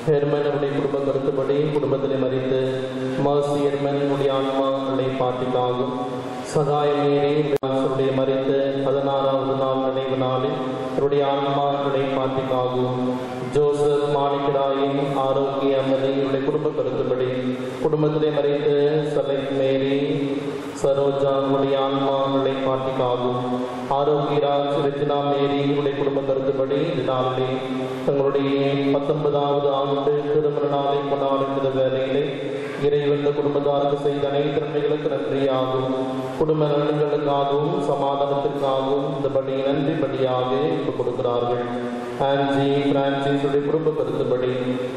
ஹெர்மனுடைய குடும்ப கருத்துப்படி குடும்பத்திலே மறித்து மர்சி ஹெர்மனுடைய ஆன்மாவுடைய பாட்டிக்காகும் சகாய மீறி அவருடைய மறித்து பதினாறாவது நாள் நினைவு நாளில் அவருடைய ஆன்மாவுடைய பாட்டிக்காகும் ஜோசப் மாணிக்கராயின் ஆரோக்கிய அம்மதியுடைய குடும்ப கருத்துப்படி குடும்பத்திலே மறித்து சலை மேரி சரோஜாவுடைய ஆன்மாவுடைய பாட்டிக்காகும் ஆரோக்கியராஜ் ரத்தினா மேரி உடைய குடும்ப கருத்துப்படி இந்த நாளிலே தங்களுடைய பத்தொன்பதாவது ஆண்டு திருமண நாளை கொண்டாடுகிற வேலையிலே இறைவந்த குடும்பத்தாருக்கு செய்த அனைத்து நன்மைகளுக்கு நன்றியாகும் குடும்ப நலன்களுக்காகவும் சமாதானத்திற்காகவும் இந்த படி நன்றி படியாக ஒப்புக் கொடுக்கிறார்கள் ஆன்ஜி பிரான்சிஸ் உடைய குடும்ப கருத்துப்படி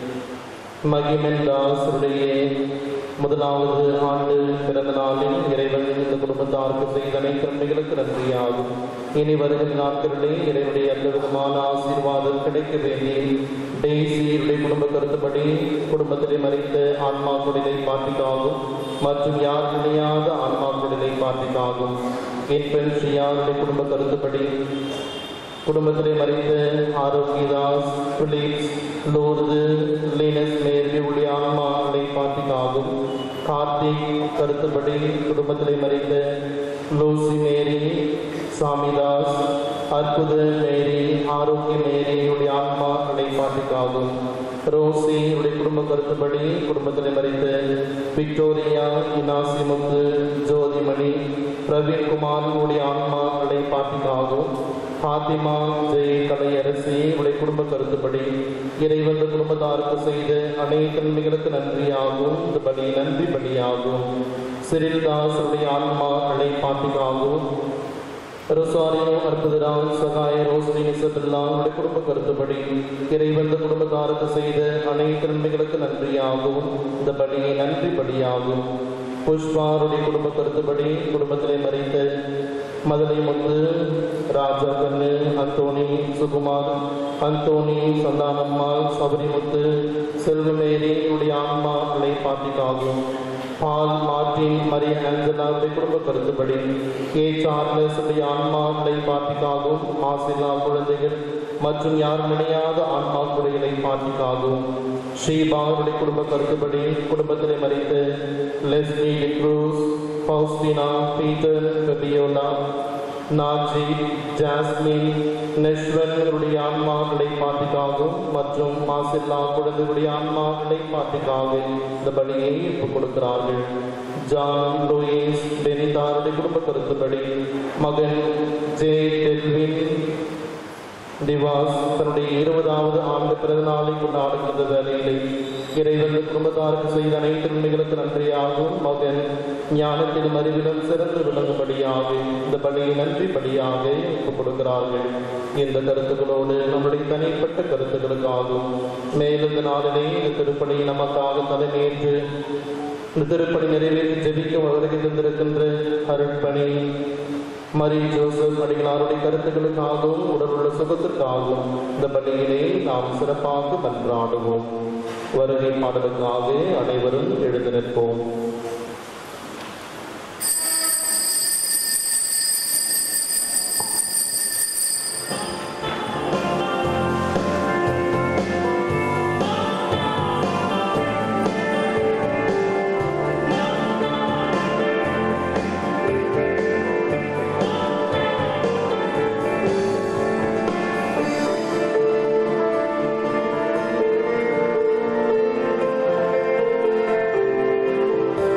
மகிமன் தாஸுடைய முதலாவது ஆண்டு பிறந்த நாளில் இறைவன் இந்த குடும்பத்தாருக்கு செய்த அனைத்து நன்மைகளுக்கு நன்றியாகும் இனி வருகிற நாட்களிலே இறைவனுடைய எந்த விதமான ஆசீர்வாதம் கிடைக்க வேண்டி டெய்சியுடைய குடும்ப கருத்துப்படி குடும்பத்திலே மறித்த ஆன்மா குடிலை பாட்டிக்காகும் மற்றும் யார் இணையாத ஆன்மா குடிலை பாட்டிக்காகும் என் பெண் ஸ்ரீயாருடைய குடும்ப கருத்துப்படி குடும்பத்திலே மறித்த Arokiyadas Philips Lourdu Linus Mary உடைய ஆன்மாவை பாட்டிக்காகும் கார்த்திக் கருத்துப்படி குடும்பத்திலே மறித்த லூசி மேரி சாமிதாஸ் அற்புத மேரி ஆரோக்கிய மேரியுடைய ஆன்மாவை பாட்டிக்காகும் ரோசி உடைய குடும்ப கருத்துப்படி குடும்பத்திலே மறித்த விக்டோரியா இனாசிமுத்து ஜோதிமணி பிரவீன்குமார் உடைய ஆன்மாவை பாட்டிக்காகும் பாத்திமா ஜெய் கலையரசி உடைய குடும்ப கருத்துப்படி இறைவன் குடும்பத்தாருக்கு செய்த அனைத்து நன்மைகளுக்கு நன்றியாகும் இந்த பலி நன்றி பலியாகும் சிறில்தாஸ் உடைய ஆன்மா அடை பாட்டிக்காகும் ரொசாரியோ அற்புதராம் சகாய ரோஸ்னி இசபெல்லா உடைய குடும்ப கருத்துப்படி இறைவன் குடும்பத்தாருக்கு செய்த அனைத்து நன்மைகளுக்கு நன்றியாகும் இந்த பலியை நன்றி பலியாகும் புஷ்பாருடைய குடும்ப கருத்துப்படி குடும்பத்திலே மறைத்த மதுரை முத்து ராஜா கண்ணு அந்தோணி சுகுமார் அந்தோணி சந்தானம்மாள் சபரிமுத்து செல்வமேரி உடைய ஆன்மா அலை பாட்டிக்காகும் பால் மார்டின் மரிய ஆஞ்சலாவுடைய குடும்ப கருத்துப்படி கே சார்லஸ் உடைய ஆன்மா அலை பாட்டிக்காகும் ஆசிலா குழந்தைகள் மற்றும் யார் நினையாத ஆன்மா குறைகளை பாட்டிக்காகும் ஸ்ரீபாவுடைய குடும்ப கருத்துப்படி குடும்பத்திலே மறித்து Leslie Cruz Faustina Peter Fabiola நாஜி ஜாஸ்மின் நெஷ்வன்களுடைய ஆன்மாக்களை பாட்டிக்காகும் மற்றும் மாசில்லா குழந்தைகளுடைய ஆன்மாக்களை பாட்டிக்காக இந்த பலியை ஒப்புக் கொடுக்கிறார்கள் ஜான் லூயிஸ் பெனிதாருடைய குடும்ப கருத்துப்படி மகன் ஜே டெல்வின் டிவாஸ் தன்னுடைய இருபதாவது ஆண்டு பிறந்த நாளை கொண்டாடுகின்ற வேலையிலே இறைவன் குடும்பத்தாருக்கு செய்த அனைத்து நன்மைகளுக்கு நன்றியாகும் மகன் ஞானத்திலும் அறிவிலும் சிறந்து விளங்கும்படியாக இந்த பலியை நன்றி படியாக ஒப்புக் கொடுக்கிறார்கள் இந்த கருத்துக்களோடு நம்முடைய தனிப்பட்ட கருத்துக்களுக்காகும் மேலும் இந்த நாளிலே இந்த திருப்பணி நமக்காக தலைமையேற்று இந்த திருப்பணி நிறைவேற்றி ஜெபிக்க வருகை தந்திருக்கின்ற அருட்பணி மரி ஜோசப் அடிகளாருடைய கருத்துக்களுக்காகவும் உடல் உள்ள சுகத்திற்காகவும் இந்த பள்ளியிலே நாம் சிறப்பாக மன்றாடுவோம் வருகை பாடலுக்காக அனைவரும் எழுந்து நிற்போம் ஆ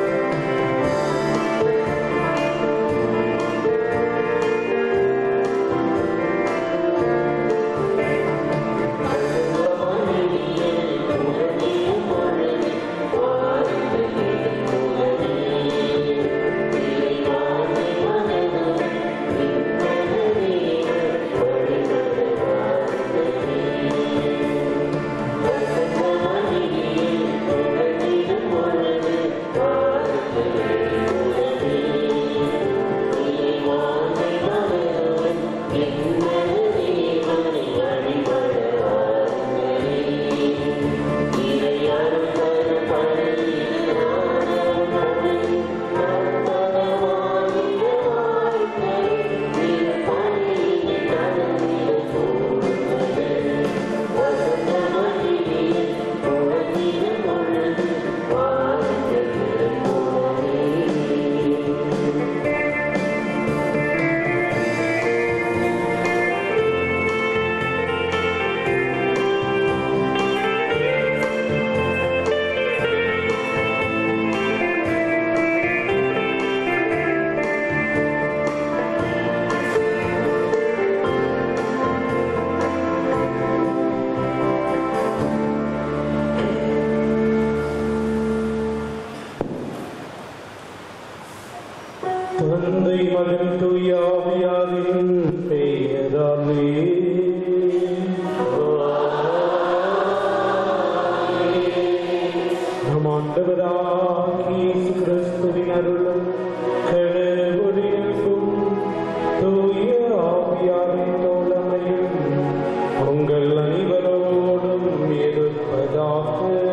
உங்கள் அனைவரோடும் இருப்பதாக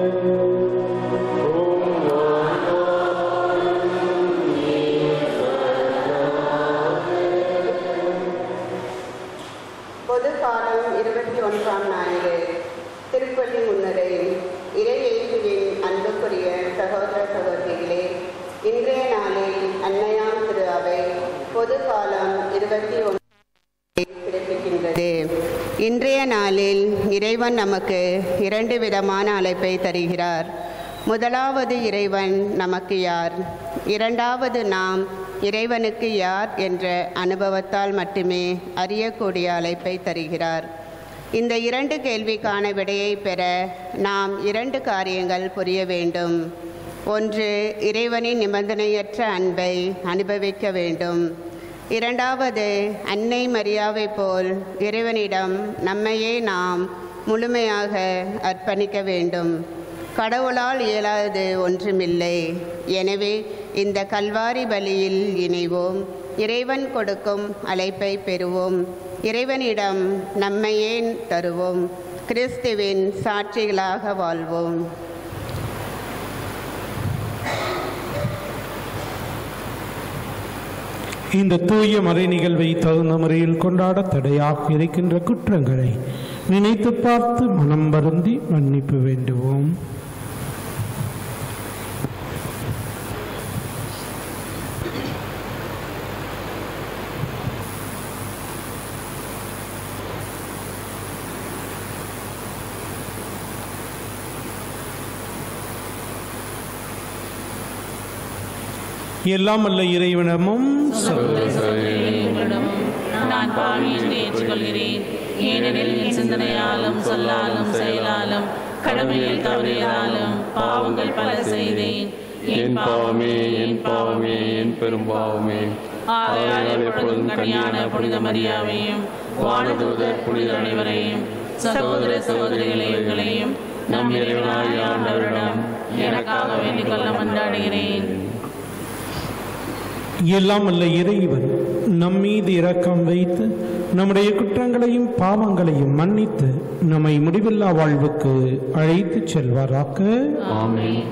பொது காலம் இருபத்தி ஒன்றாம் ஞாயிறு திருப்பள்ளி முன்னுரை இறையேசுவின் அன்புக்குரிய சகோதர சகோதரிகளே இன்றைய நாளில் அன்னையாம் திரு அவை பொது காலம் இருபத்தி ஒன்று பிறப்பிக்கின்றது இன்றைய நாளில் இறைவன் நமக்கு இரண்டு விதமான அழைப்பை தருகிறார் முதலாவது இறைவன் நமக்கு யார் இரண்டாவது நாம் இறைவனுக்கு யார் என்ற அனுபவத்தால் மட்டுமே அறியக்கூடிய அழைப்பை தருகிறார் இந்த இரண்டு கேள்விக்கான விடையை பெற நாம் இரண்டு காரியங்கள் புரிய வேண்டும் ஒன்று இறைவனின் நிபந்தனையற்ற அன்பை அனுபவிக்க வேண்டும் இரண்டாவது அன்னை மரியாவை போல் இறைவனிடம் நம்மையே நாம் முழுமையாக அர்ப்பணிக்க வேண்டும் கடவுளால் இயலாதது ஒன்றுமில்லை எனவே இந்த கல்வாரி பலியில் இணைவோம் இறைவன் கொடுக்கும் அழைப்பை பெறுவோம் இறைவனிடம் நம்மையே தருவோம் கிறிஸ்துவின் சாட்சிகளாக வாழ்வோம் இந்த தூய மறை நிகழ்வை தகுந்த முறையில் கொண்டாட தடையாக இருக்கின்ற குற்றங்களை நினைத்து பார்த்து மனம் வருந்தி மன்னிப்பு வேண்டுவோம் எல்லாம் அல்ல இறைவனமும் சகோதர சகோதரிகளிடம் நான் பாவி என்று ஏற்றுக்கொள்கிறேன் ஏனெனில் என் சிந்தனையாலும் சொல்லாலும் செயலாலும் கடமையில் தவறியதாலும் பாவங்கள் பல செய்தேன் என் பாவமே என் பாவமே என் பெரும் பாவமே ஆகையால் எப்பொழுதும் கனியான புனித மரியாவையும் வானதூதர் புனித அனைவரையும் சகோதர சகோதரிகளையும் நம் இறைவனாகிய ஆண்டவரிடம் எனக்காக வேண்டிக் கொள்ள மன்றாடுகிறேன் எல்லாம் அல்ல இறைவன் நம் மீது இரக்கம் வைத்து நம்முடைய குற்றங்களையும் பாவங்களையும் மன்னித்து நம்மை முடிவில்லா வாழ்வுக்கு அழைத்துச் செல்வாராக ஆமென்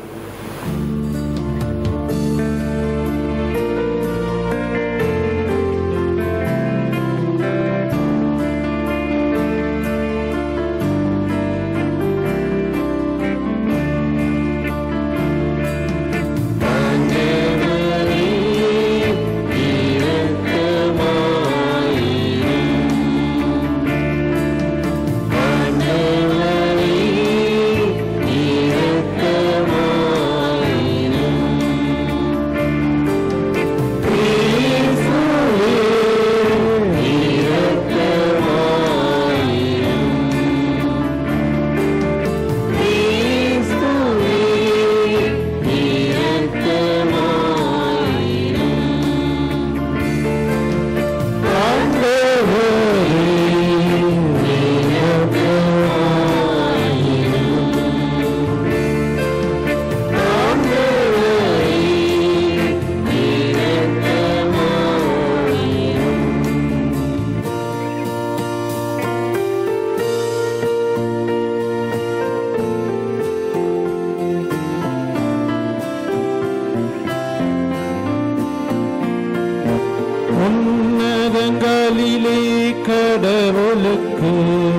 உன்னதங்களிலே கடவுளுக்கு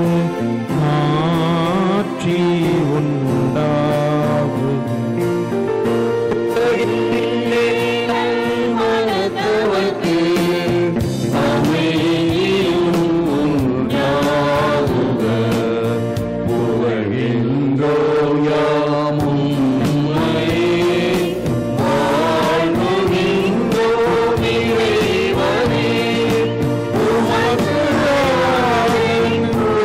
ஆட்சி உண்டாகும் வாழ்வுகின்றோம் இறைவனே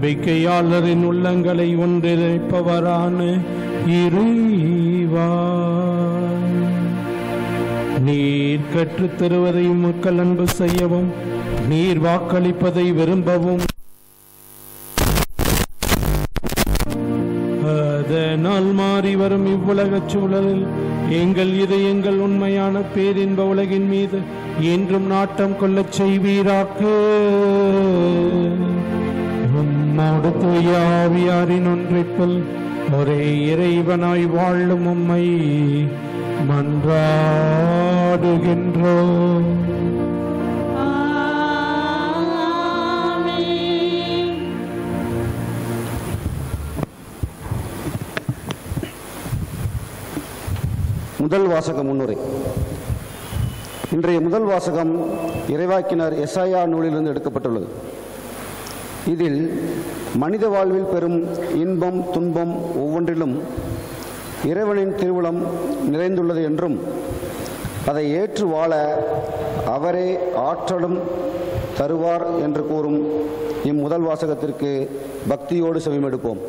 நம்பிக்கையாளரின் உள்ளங்களை ஒன்றிணைப்பவரான இறைவா நீர் கற்றுத் தருவதையும் மக்கள் அன்பு செய்யவும் நீர் வாக்களிப்பதை விரும்பவும் அதனால் மாறி வரும் இவ்வுலகச் சூழலில் எங்கள் இதயங்கள் உண்மையான பேரின்ப உலகின் மீது என்றும் நாட்டம் கொள்ளச் செய்வீராக்க உம்மோடு தூயாவியாரின் ஒன்றிப்பில் ஒரே இறைவனாய் வாழும் உம்மை மன்றாடுகின்றோம் முதல் வாசக முன்னுரை இன்றைய முதல் வாசகம் இறைவாக்கினர் எஸ்ஐயா நூலிலிருந்து எடுக்கப்பட்டுள்ளது இதில் மனித வாழ்வில் பெறும் இன்பம் துன்பம் ஒவ்வொன்றிலும் இறைவனின் திருவுளம் நிறைந்துள்ளது என்றும் அதை ஏற்று வாழ அவரே ஆற்றலும் தருவார் என்று கூறும் இம்முதல் வாசகத்திற்கு பக்தியோடு செவிமெடுப்போம்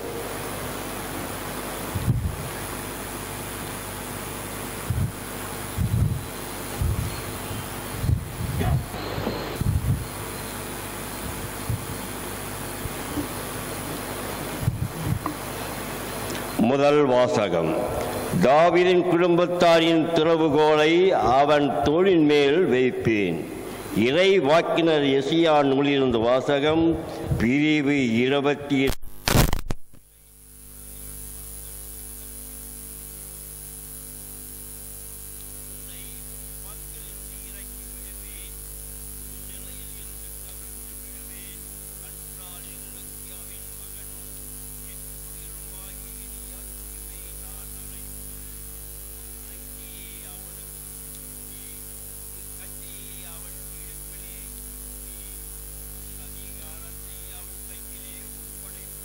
முதல் வாசகம் தாவீதின் குடும்பத்தாரின் திறவுகோலை அவன் தோளின் மேல் வைப்பேன் இறை வாக்கினர் எசியா நூலிலிருந்து வாசகம் பிரிவு இருபத்தி அதிகாரத்தை அவன் கையிலே ஒப்படைப்பேன்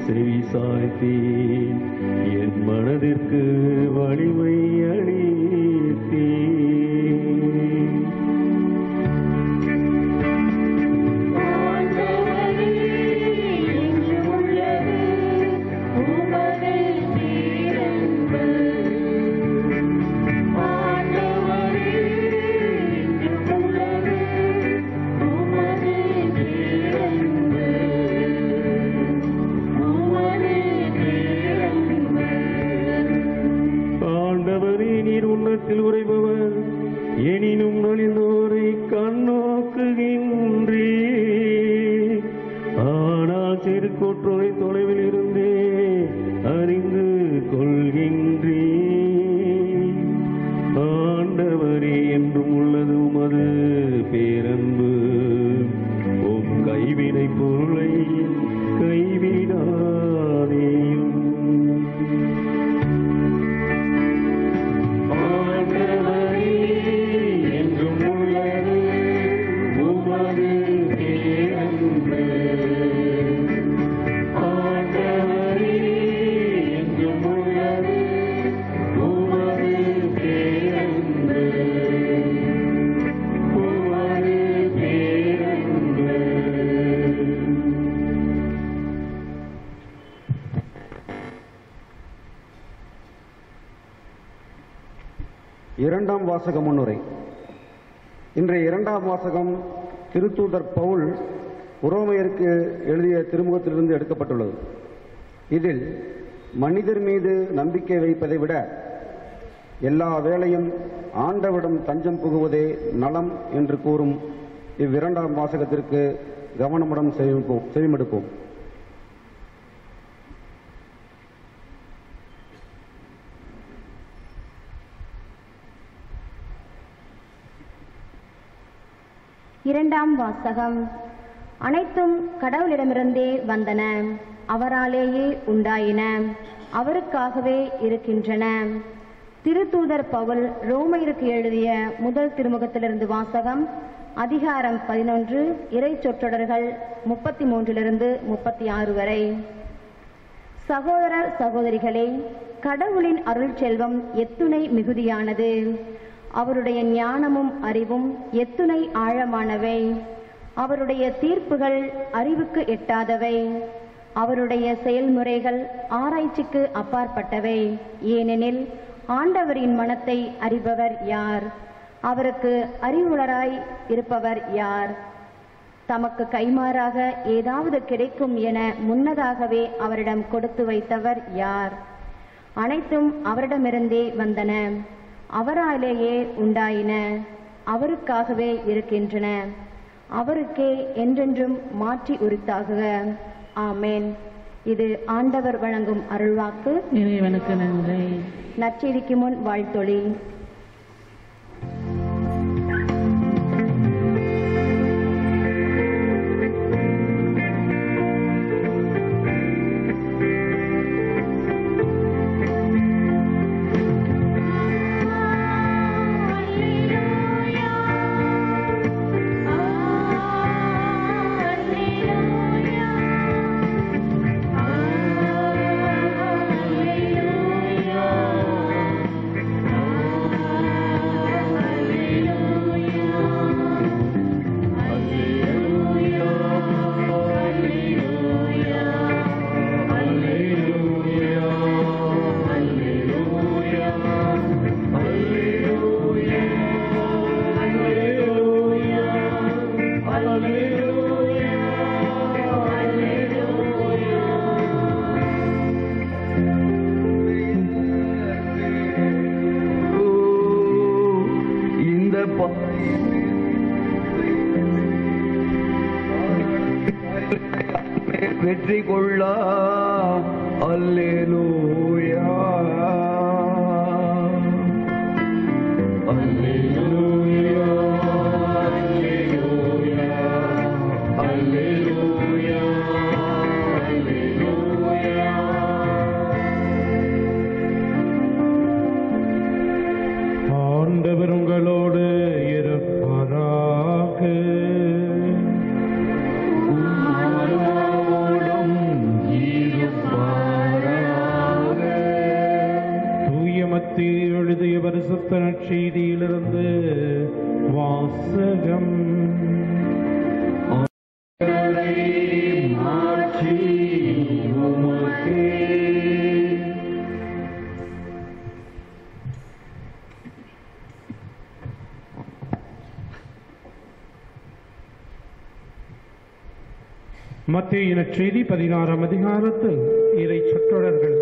செவி சாய்த்தேன் என் மனதிற்கு வலிமை அளித்தேன் ஆண்டவரே நீர் உன்னத்தில் உரைபவர் எனினும் நலிந்தோரை கண்ணோக்குகின்றே ஆனால் சிறு கொற்றோரை தொலைவில் இருந்தே அறிந்து கொள்கின்றே ஆண்டவரே என்றும் உள்ளது உமது பேரன்பு உம் கைவினை பொருளை கைவிடாதேயும் ஆண்டவரே என்றும் உள்ளது உமது பேரன்பு ஆண்டவரே என்றும் உள்ளது உமது பேரன்பு உமது பேரன்பு இரண்டாம் வாசக முன்னுரை இன்றைய இரண்டாம் வாசகம் திருத்தூதர் பவுல் உரோமையருக்கு எழுதிய திருமுகத்திலிருந்து எடுக்கப்பட்டுள்ளது இதில் மனிதர் மீது நம்பிக்கை வைப்பதை விட எல்லா வேளையும் ஆண்டவிடம் தஞ்சம் புகுவதே நலம் என்று கூறும் இவ்விரண்டாம் வாசகத்திற்கு கவனமுடன் செவிப்போம் செவிமடுப்போம் இரண்டாம் வாசகம் அனைத்தும் கடவுளிடமிருந்தே வந்தன அவராலேயே உண்டாயின அவருக்காகவே இருக்கின்றன திருத்தூதர் பவுல் ரோமையருக்கு எழுதிய முதல் திருமுகத்திலிருந்து வாசகம் அதிகாரம் பதினொன்று இறை சொற்றொடர்கள் முப்பத்தி மூன்றிலிருந்து முப்பத்தி ஆறு வரை சகோதரர் சகோதரிகளே கடவுளின் அருள் செல்வம் எத்துணை மிகுதியானது அவருடைய ஞானமும் அறிவும் எத்துணை ஆழமானவை அவருடைய தீர்ப்புகள் அறிவுக்கு எட்டாதவை அவருடைய செயல்முறைகள் ஆராய்ச்சிக்கு அப்பாற்பட்டவை ஏனெனில் ஆண்டவரின் மனத்தை அறிபவர் யார் அவருக்கு அறிவுளராய் இருப்பவர் யார் தமக்கு கைமாறாக ஏதாவது கிடைக்கும் என முன்னதாகவே அவரிடம் கொடுத்து வைத்தவர் யார் அனைத்தும் அவரிடமிருந்தே வந்தன அவராலேயே உண்டாயின அவருக்காகவே இருக்கின்றன அவருக்கே என்றென்றும் மாற்றி உரித்தாகுக ஆமேன் இது ஆண்டவர் வழங்கும் அருள்வாக்கு இறைவனுக்கு நன்றி நற்செய்திக்கு முன் வாழ்த்தொழி இந்த ப- வெற்றி கொள்ள அல்லேலூயா அல்லேலூயா அல்லேலூயா அல்லேலூயா அல்லேலூயா ஆண்டவர் உங்களோடு இருப்பாராக உம்மாவோடும் இருப்பாராக பரிசுத்த நற்செய்தியிலிருந்து வாசகம் மாட்சி உமக்கே மத்திய நற்செய்தி பதினாறாம் அதிகாரத்தில் இறை சொற்றொடர்கள்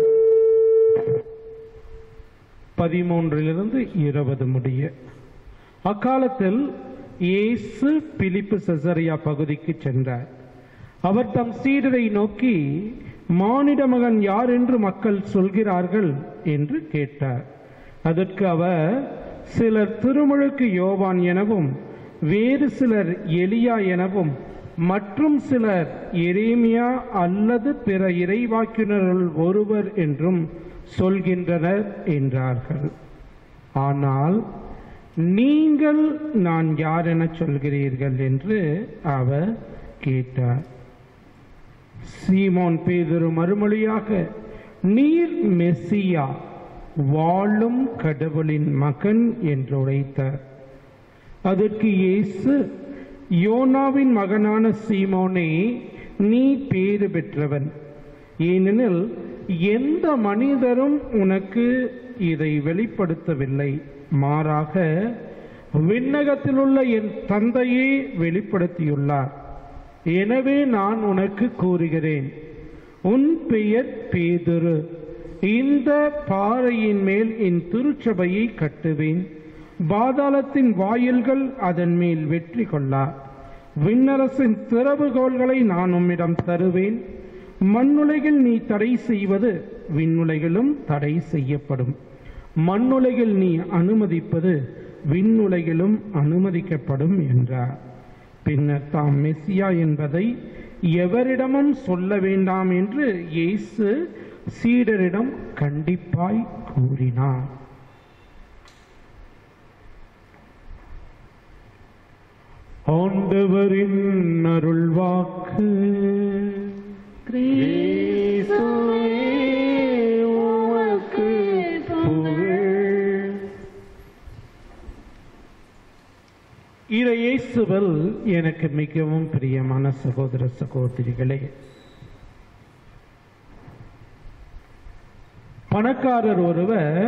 பதிமூன்றிலிருந்து இருபது முடிய அக்காலத்தில் இயேசு பிலிப்பு செசரியா பகுதிக்கு சென்றார் அவர் தம் சீடரை நோக்கி மானிட மகன் யார் என்று மக்கள் சொல்கிறார்கள் என்று கேட்டார் அதற்கு அவர் சிலர் திருமுழுக்கு யோவான் எனவும் வேறு சிலர் எலியா எனவும் மற்றும் சிலர் எரேமியா அல்லது பிற இறைவாக்கினருள் ஒருவர் என்றும் சொல்கின்றனர் என்றார்கள் ஆனால் நீங்கள் நான் யார் என சொல்கிறீர்கள் என்று அவர் கேட்டார் சீமோன் பேதுரு மறுமொழியாக நீர் மெஸ்ஸியா வாழும் கடவுளின் மகன் என்று உரைத்தார் அதற்கு இயேசு யோனாவின் மகனான சீமோனே நீ பேறு பெற்றவன் ஏனெனில் எந்த மனிதரும் உனக்கு இதை வெளிப்படுத்தவில்லை மாறாக விண்ணகத்திலுள்ள என் தந்தையே வெளிப்படுத்தியுள்ளார் எனவே நான் உனக்கு கூறுகிறேன் உன் பெயர் பேதுரு இந்த பாறையின் மேல் என் திருச்சபையை கட்டுவேன் பாதாளத்தின் வாயில்கள் அதன் மேல் வெற்றி கொள்ளா விண்ணரசின் திறவுகோள்களை நான் உம்மிடம் தருவேன் மண்ணுலகில் நீ தடை செய்வது விண்ணுலகிலும் தடை செய்யப்படும் மண்ணுலகில் நீ அனுமதிப்பது விண்ணுலகிலும் அனுமதிக்கப்படும் என்றார் பின்னர் தாம் மெஸ்ஸியா என்பதை எவரிடமும் சொல்ல வேண்டாம் என்று இயேசு சீடரிடம் கண்டிப்பாய் கூறினார் ஆண்டவரின் அருள்வாக்கு கிறிஸ்துவே உமக்கு புகழ் இறையேசுவல் எனக்கு மிகவும் பிரியமான சகோதர சகோதரிகளே பணக்காரர் ஒருவர்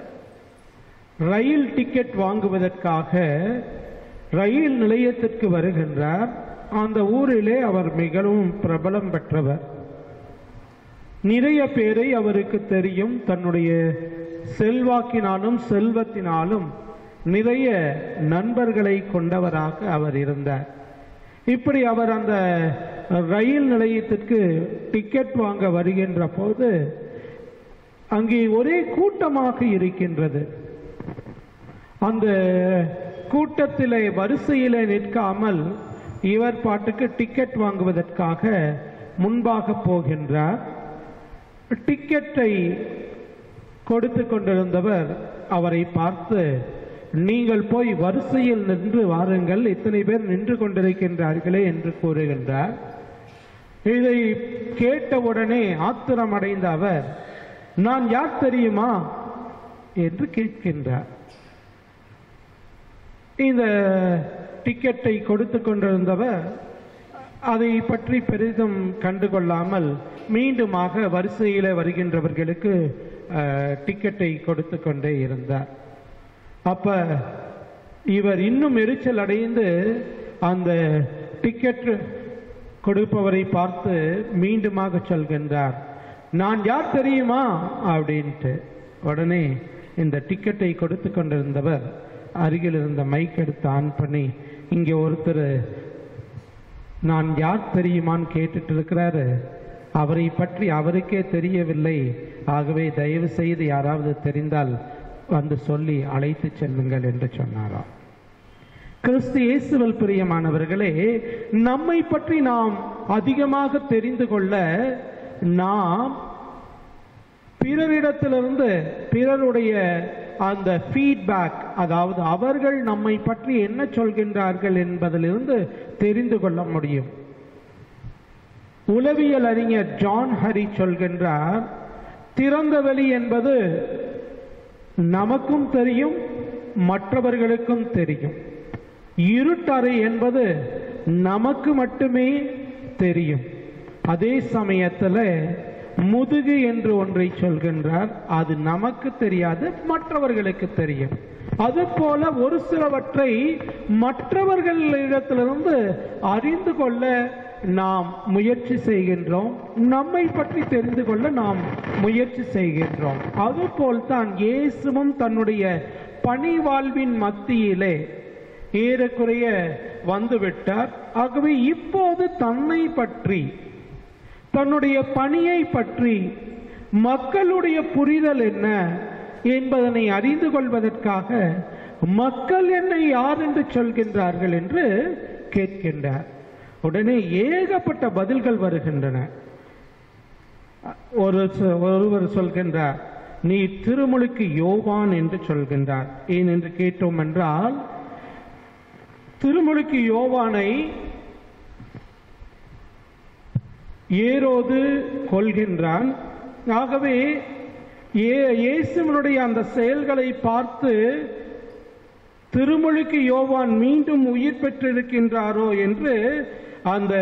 ரயில் டிக்கெட் வாங்குவதற்காக ரயில் நிலையத்திற்கு வருகின்றார் அந்த ஊரிலே அவர் மிகவும் பிரபலம் பெற்றவர் நிறைய பேரை அவருக்கு தெரியும் தன்னுடைய செல்வாக்கினாலும் செல்வத்தினாலும் நிறைய நண்பர்களை கொண்டவராக அவர் இருந்தார் இப்படி அவர் அந்த ரயில் நிலையத்திற்கு டிக்கெட் வாங்க வருகின்ற போது அங்கே ஒரே கூட்டமாக இருக்கின்றது அந்த கூட்டத்திலே வரிசையிலே நிற்காமல் இவர் பாட்டுக்கு டிக்கெட் வாங்குவதற்காக முன்பாக போகின்றார் டிக்கெட்டை கொடுத்து கொண்டிருந்தவர் அவரை பார்த்து நீங்கள் போய் வரிசையில் நின்று வாருங்கள் இத்தனை பேர் நின்று கொண்டிருக்கின்றார்களே என்று கூறுகின்றார் இதை கேட்டவுடனே ஆத்திரமடைந்த அவர் நான் யார் தெரியுமா என்று கேட்கின்றார் இந்த டிக்கெட்டை கொடுத்து கொண்டிருந்தவர் அதை பற்றி பெரிதும் கண்டுகொள்ளாமல் மீண்டுமாக வரிசையில் வருகின்றவர்களுக்கு அஹ், டிக்கெட்டை கொடுத்து கொண்டே இருந்தார் அப்ப இவர் இன்னும் எரிச்சல் அடைந்து அந்த டிக்கெட் கொடுப்பவரை பார்த்து மீண்டுமாக சொல்கின்றார் நான் யார் தெரியுமா அப்படின்ட்டு உடனே இந்த டிக்கெட்டை கொடுத்து கொண்டிருந்தவர் அருகில் இருந்த மைக் எடுத்து ஆன் பண்ணி இங்கே ஒருத்தர் நான் யார் தெரியுமான்னு கேட்டுட்டு இருக்கிறாரு அவரை பற்றி அவருக்கே தெரியவில்லை ஆகவே தயவு செய்து யாராவது தெரிந்தால் வந்து சொல்லி அழைத்து செல்லுங்கள் என்று சொன்னாராம் கிறிஸ்து இயேசுவல் பிரியமானவர்களே நம்மை பற்றி நாம் அதிகமாக தெரிந்து கொள்ள நாம் பிறரிடத்திலிருந்து பிறருடைய அந்த ஃபீட்பேக் அதாவது அவர்கள் நம்மை பற்றி என்ன சொல்கின்றார்கள் என்பதிலிருந்து தெரிந்து கொள்ள முடியும் உளவியல் அறிஞர் ஜான் ஹரி சொல்கின்றார் திறந்த வெளி என்பது நமக்கும் தெரியும் மற்றவர்களுக்கும் தெரியும் இருட்டறை என்பது நமக்கு மட்டுமே தெரியும் அதே சமயத்தில் முதுகு என்று ஒன்றை சொல்கின்றார் அது நமக்கு தெரியாது மற்றவர்களுக்கு தெரியும் அதுபோல ஒரு சிலவற்றை மற்றவர்களிடத்திலிருந்து அறிந்து கொள்ள நாம் முயற்சி செய்கின்றோம் நம்மை பற்றி தெரிந்து கொள்ள நாம் முயற்சி செய்கின்றோம் அதுபோல் தான் இயேசுவும் தன்னுடைய பணி வாழ்வின் மத்தியிலே ஏறக்குறைய வந்துவிட்டார் ஆகவே இப்போது தன்னை பற்றி தன்னுடைய பணியை பற்றி மக்களுடைய புரிதல் என்ன என்பதனை அறிந்து கொள்வதற்காக மக்கள் என்னை யார் என்று சொல்கின்றார்கள் என்று கேட்கின்றார் உடனே ஏகப்பட்ட பதில்கள் வருகின்றன ஒரு சொ- ஒருவர் சொல்கின்றார் நீ திருமுழுக்கு யோவான் என்று சொல்கின்றார் ஏன் என்று கேட்டோம் என்றால் திருமுழுக்கு யோவானை ஏரோது கொள்கின்றான் ஆகவே ஏ- இயேசுவினுடைய அந்த செயல்களை பார்த்து திருமுழுக்கு யோவான் மீண்டும் உயிர் பெற்றிருக்கின்றாரோ என்று அந்த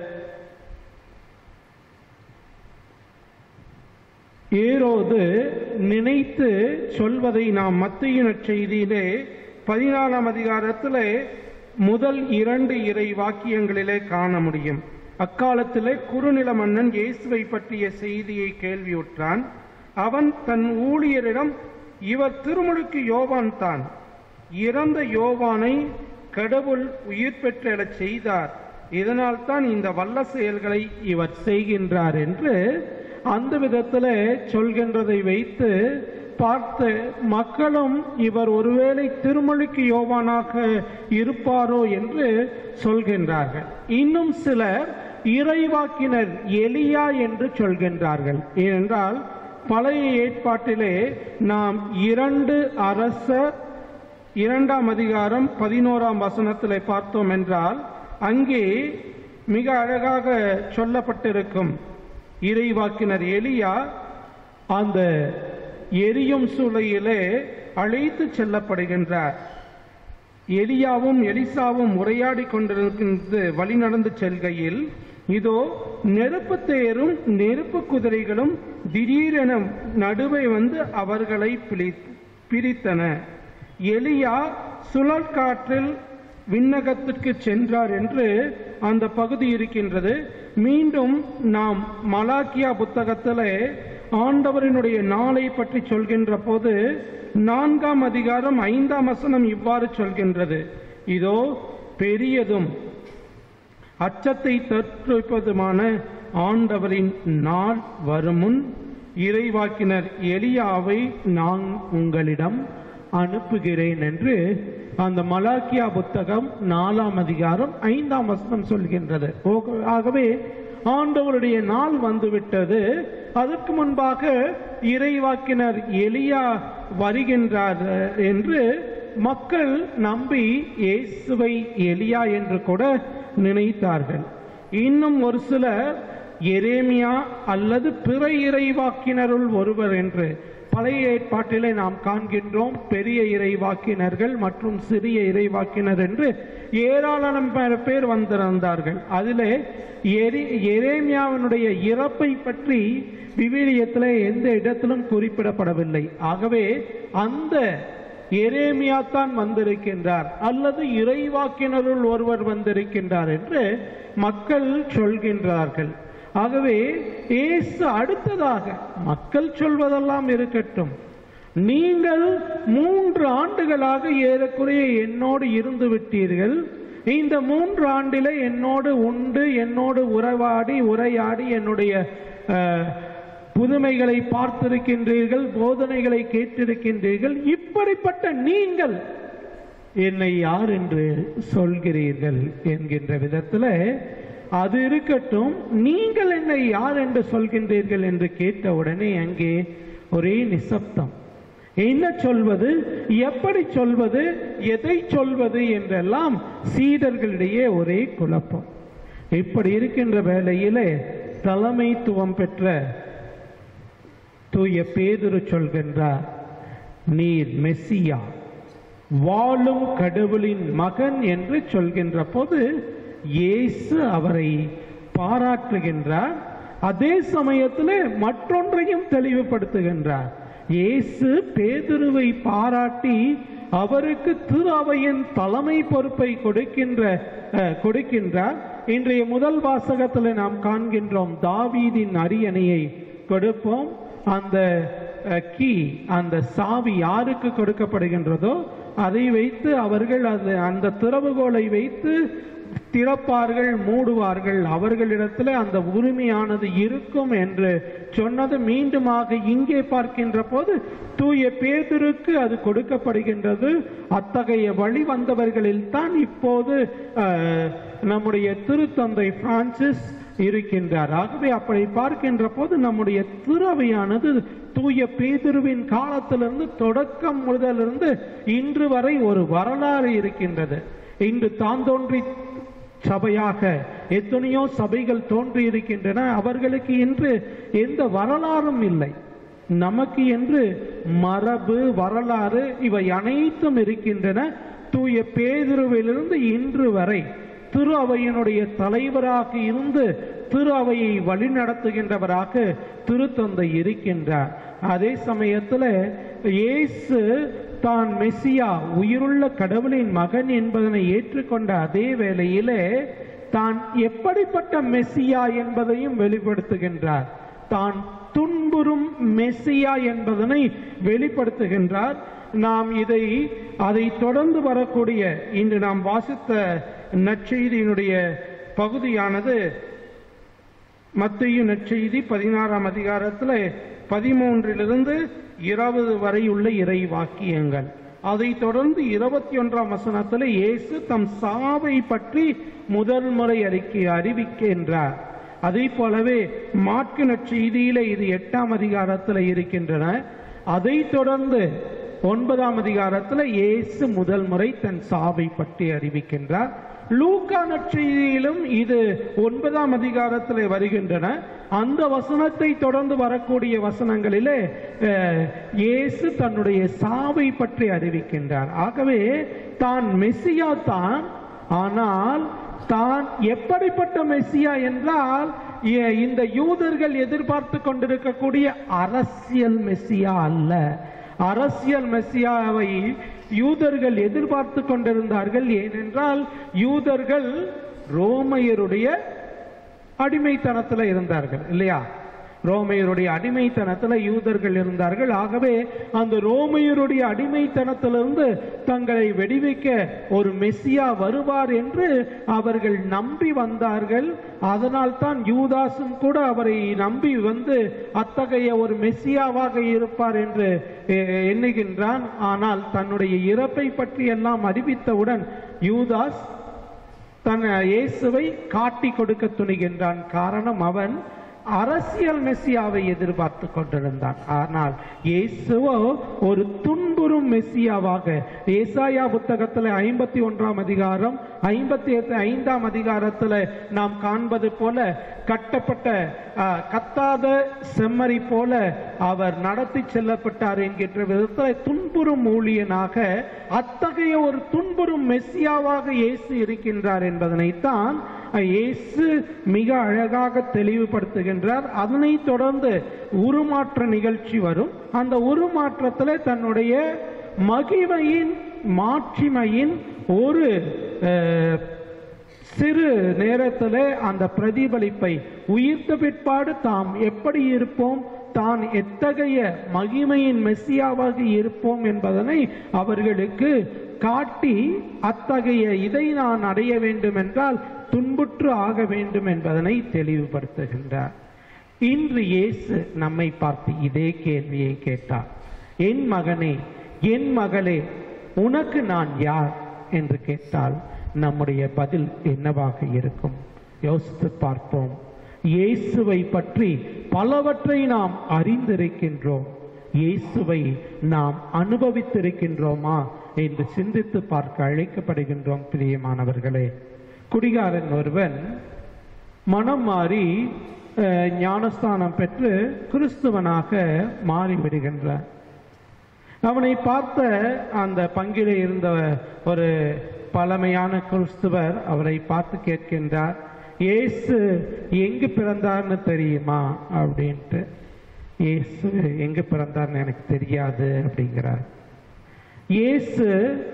ஏரோது நினைத்து சொல்வதை நாம் மத்திய செய்தியிலே பதினாலாம் அதிகாரத்திலே முதல் இரண்டு இறை வாக்கியங்களிலே காண முடியும் அக்காலத்திலே குறுநில மன்னன் இயேசுவை பற்றிய செய்தியை கேள்வியுற்றான் அவன் தன் ஊழியரிடம் இவர் திருமுழுக்கு யோவான் தான் இறந்த யோவானை கடவுள் உயிர் பெற்றெழச் செய்தார் இதனால் தான் இந்த வல்ல செயல்களை இவர் செய்கின்றார் என்று அந்த விதத்தில் சொல்கின்றதை வைத்து பார்த்து மக்களும் இவர் ஒருவேளை திருமொழிக்கு யோவானாக இருப்பாரோ என்று சொல்கின்றார்கள் இன்னும் சிலர் இறைவாக்கினர் எலியா என்று சொல்கின்றார்கள் ஏனென்றால் பழைய ஏற்பாட்டிலே நாம் இரண்டு அரசர் இரண்டாம் அதிகாரம் பதினோராம் வசனத்திலே பார்த்தோம் என்றால் அங்கே மிக அழகாக சொல்லப்பட்டிருக்கும் இறைவாக்கினர் எலியா அந்த எரியும் சூளையிலே அழைத்து செல்லப்படுகின்றார் எலியாவும் எலிசாவும் உரையாடி கொண்டிருக்கின்ற வழி நடந்து செல்கையில் இதோ நெருப்பு தேரும் நெருப்பு குதிரைகளும் திடீரென நடுவே வந்து அவர்களை பிடி- பிரித்தன எலியா சுழல் காற்றில் விண்ணகத்திற்கு சென்றார் என்று அந்த பகுதி இருக்கின்றது மீண்டும் நாம் மலாக்கியா புத்தகத்திலே ஆண்டவரினுடைய நாளை பற்றி சொல்கின்ற போது நான்காம் அதிகாரம் ஐந்தாம் வசனம் இவ்வாறு சொல்கின்றது இதோ பெரியதும் அச்சத்தை தற்றுவிப்பதுமான ஆண்டவரின் நாள் வருமுன் இறைவாக்கினர் எலியாவை நான் உங்களிடம் அனுப்புகிறேன் என்று அந்த மலாக்கியா புத்தகம் நாலாம் அதிகாரம் ஐந்தாம் வசனம் சொல்கின்றது ஓக- ஆகவே ஆண்டவருடைய நாள் வந்துவிட்டது அதற்கு முன்பாக இறைவாக்கினர் எலியா வருகின்றார் என்று மக்கள் நம்பி இயேசுவை எலியா என்று கூட நினைத்தார்கள் இன்னும் ஒரு சிலர் எரேமியா அல்லது பிற இறைவாக்கினருள் ஒருவர் என்று பழைய ஏற்பாட்டிலே நாம் காண்கின்றோம் பெரிய இறைவாக்கினர்கள் மற்றும் சிறிய இறைவாக்கினர் என்று ஏராளம் பேர் பேர் வந்திருந்தார்கள் அதிலே எரி எரேமியாவினுடைய இறப்பை பற்றி விவிலியத்தில் எந்த இடத்திலும் குறிப்பிடப்படவில்லை ஆகவே அந்த எரேமியா தான் வந்திருக்கின்றார் அல்லது இறைவாக்கினருள் ஒருவர் வந்திருக்கின்றார் என்று மக்கள் சொல்கின்றார்கள் ஆகவே இயேசு அடுத்ததாக மக்கள் சொல்வதெல்லாம் இருக்கட்டும் நீங்கள் மூன்று ஆண்டுகளாக ஏறக்குறைய என்னோடு இருந்து விட்டீர்கள் இந்த மூன்று ஆண்டிலே என்னோடு உண்டு என்னோடு உறவாடி உரையாடி என்னுடைய அஹ், புதுமைகளை பார்த்திருக்கின்றீர்கள் போதனைகளை கேட்டிருக்கின்றீர்கள் இப்படிப்பட்ட நீங்கள் என்னை யார் என்று சொல்கிறீர்கள் என்கின்ற விதத்தில் அது இருக்கட்டும் நீங்கள் என்னை யார் என்று சொல்கின்றீர்கள் என்று கேட்ட உடனே அங்கே ஒரே நிசப்தம் என்ன சொல்வது எப்படி சொல்வது எதை சொல்வது என்றெல்லாம் சீடர்களிடையே ஒரே குழப்பம் இப்படி இருக்கின்ற வேளையிலே தலைமைத்துவம் பெற்ற தூய பேதுரு சொல்கின்றார் நீர் மெஸ்ஸியா வாழும் கடவுளின் மகன் என்று சொல்கின்ற போது இயேசு அவரை பாராட்டுகின்றார் அதே சமயத்தில் மற்றொன்றையும் தெளிவுபடுத்துகின்றார் இயேசு பேதுருவை பாராட்டி அவருக்கு திரு அவையின் தலைமை பொறுப்பை கொடுக்கின்ற அஹ், கொடுக்கின்றார் இன்றைய முதல் வாசகத்தில் நாம் காண்கின்றோம் தாவீதின் அரியணையை கொடுப்போம் அந்த கீ அந்த சாவி யாருக்கு கொடுக்கப்படுகின்றதோ அதை வைத்து அவர்கள் அது அந்த திறவுகோலை வைத்து திறப்பார்கள் மூடுவார்கள் அவர்களிடத்தில் அந்த உரிமையானது இருக்கும் என்று சொன்னது மீண்டுமாக இங்கே பார்க்கின்ற போது தூய பேதுருக்கு அது கொடுக்கப்படுகின்றது அத்தகைய வழி வந்தவர்களில் தான் இப்போது அஹ், நம்முடைய திருத்தந்தை பிரான்சிஸ் இருக்கின்றார் ஆகவே அப்படி பார்க்கின்ற போது நம்முடைய துறவையானது தூய பேதுருவின் காலத்திலிருந்து தொடக்கம் முதலிருந்து இன்று வரை ஒரு வரலாறு இருக்கின்றது இன்று தான் தோன்றி சபையாக எத்தனையோ சபைகள் தோன்றி இருக்கின்றன அவர்களுக்கு இன்று எந்த வரலாறும் இல்லை நமக்கு என்று மரபு வரலாறு இவை அனைத்தும் இருக்கின்றன தூய பேதுருவிலிருந்து இன்று வரை திரு அவையினுடைய தலைவராக இருந்து திரு அவையை வழிநடத்துகின்றவராக திருத்தந்தை இருக்கின்றார் அதே சமயத்தில் இயேசு தான் மெஸ்ஸியா உயிருள்ள கடவுளின் மகன் என்பதனை ஏற்றுக்கொண்ட அதே வேளையிலே தான் எப்படிப்பட்ட மெஸ்ஸியா என்பதையும் வெளிப்படுத்துகின்றார் தான் துன்புறும் மெஸ்ஸியா என்பதனை வெளிப்படுத்துகின்றார் நாம் இதை அதை தொடர்ந்து வரக்கூடிய இன்று நாம் வாசித்த நற்செய்தியினுடைய பகுதியானது மத்திய நற்செய்தி பதினாறாம் அதிகாரத்தில் பதிமூன்றிலிருந்து இருபது வரை உள்ள இறை வாக்கியங்கள் அதைத் தொடர்ந்து இருபத்தி ஒன்றாம் வசனத்தில் இயேசு தம் சாவை பற்றி முதல் முறை அறிக்கை அறிவிக்கின்றார் அதே போலவே மாற்கு நற்செய்தியில இது எட்டாம் அதிகாரத்தில் இருக்கின்றன அதைத் தொடர்ந்து ஒன்பதாம் அதிகாரத்தில் இயேசு முதல் முறை தன் சாவை பற்றி அறிவிக்கின்றார் லூக்கா நற்செய்தியிலும் இது ஒன்பதாம் அதிகாரத்தில் வருகின்றன அந்த வசனத்தை தொடர்ந்து வரக்கூடிய வசனங்களிலே அஹ், இயேசு தன்னுடைய சாவை பற்றி அறிவிக்கின்றார் ஆகவே தான் மெஸ்ஸியா தான் ஆனால் தான் எப்படிப்பட்ட மெஸ்ஸியா என்றால் எ- இந்த யூதர்கள் எதிர்பார்த்து கொண்டிருக்கக்கூடிய அரசியல் மெஸ்ஸியா அல்ல அரசியல் மெஸ்ஸியாவை யூதர்கள் எதிர்பார்த்து கொண்டிருந்தார்கள் ஏனென்றால் யூதர்கள் ரோமையருடைய அடிமைத்தனத்தில் இருந்தார்கள் இல்லையா ரோமையருடைய அடிமைத்தனத்தில் யூதர்கள் இருந்தார்கள் ஆகவே அந்த ரோமையருடைய அடிமைத்தனத்திலிருந்து தங்களை வெடிவிக்க ஒரு மெஸ்ஸியா வருவார் என்று அவர்கள் நம்பி வந்தார்கள் அதனால் தான் யூதாசும் கூட அவரை நம்பி வந்து அத்தகைய ஒரு மெஸ்ஸியாவாக இருப்பார் என்று எ- எண்ணுகின்றான் ஆனால் தன்னுடைய இறப்பை பற்றி எல்லாம் அறிவித்தவுடன் யூதாஸ் தன் இயேசுவை காட்டி கொடுக்க துணிகின்றான் காரணம் அவன் அரசியல் மெஸ்ஸியாவை எதிர்பார்த்து கொண்டிருந்தான் ஆனால் இயேசுவோ ஒரு துன்புறும் மெஸ்ஸியாவாக ஏசாயா புத்தகத்தில் ஐம்பத்தி ஒன்றாம் அதிகாரம் ஐம்பத்தி ஐந்தாம் அதிகாரத்தில் நாம் காண்பது போல கட்டப்பட்ட ஆ, கத்தாத செம்மறி போல அவர் நடத்தி செல்லப்பட்டார் என்கின்ற விதத்தில் துன்புறும் ஊழியனாக அத்தகைய ஒரு துன்புறும் மெஸ்ஸியாவாக இயேசு இருக்கின்றார் என்பதனைத்தான் இயேசு மிக அழகாக தெளிவுபடுத்துகின்றார் அதனைத் தொடர்ந்து உருமாற்ற நிகழ்ச்சி வரும் அந்த உருமாற்றத்தில் தன்னுடைய மகிமையின் மாட்சிமையின் ஒரு அஹ், சிறு நேரத்தில் அந்த பிரதிபலிப்பை உயிர்த்த பிற்பாடு தாம் எப்படி இருப்போம் தான் எத்தகைய மகிமையின் மெஸ்ஸியாவாக இருப்போம் என்பதனை அவர்களுக்கு காட்டி அத்தகைய இதை நான் அடைய வேண்டும் என்றால் துன்புற்று ஆக வேண்டும் என்பதனை தெளிவுபடுத்துகின்றார் இன்று இயேசு நம்மை பார்த்து இதே கேள்வியை கேட்டார் என் மகனே என் மகளே உனக்கு நான் யார் என்று கேட்டால் நம்முடைய பதில் என்னவாக இருக்கும் யோசித்து பார்ப்போம் இயேசுவை பற்றி பலவற்றை நாம் அறிந்திருக்கின்றோம் இயேசுவை நாம் அனுபவித்திருக்கின்றோமா என்று சிந்தித்து பார்க்க அழைக்கப்படுகின்றோம் பிரியமானவர்களே குடிகாரன் ஒருவன் மனம் மாறி அஹ், ஞானஸ்தானம் பெற்று கிறிஸ்துவனாக மாறிவிடுகின்றார் அவனை பார்த்த அந்த பங்கிலே இருந்த ஒரு பழமையான கிறிஸ்துவர் அவரை பார்த்து கேட்கின்றார் இயேசு எங்கு பிறந்தார்னு தெரியுமா அப்படின்ட்டு இயேசு எங்கு பிறந்தார்னு எனக்கு தெரியாது அப்படிங்கிறார் இயேசு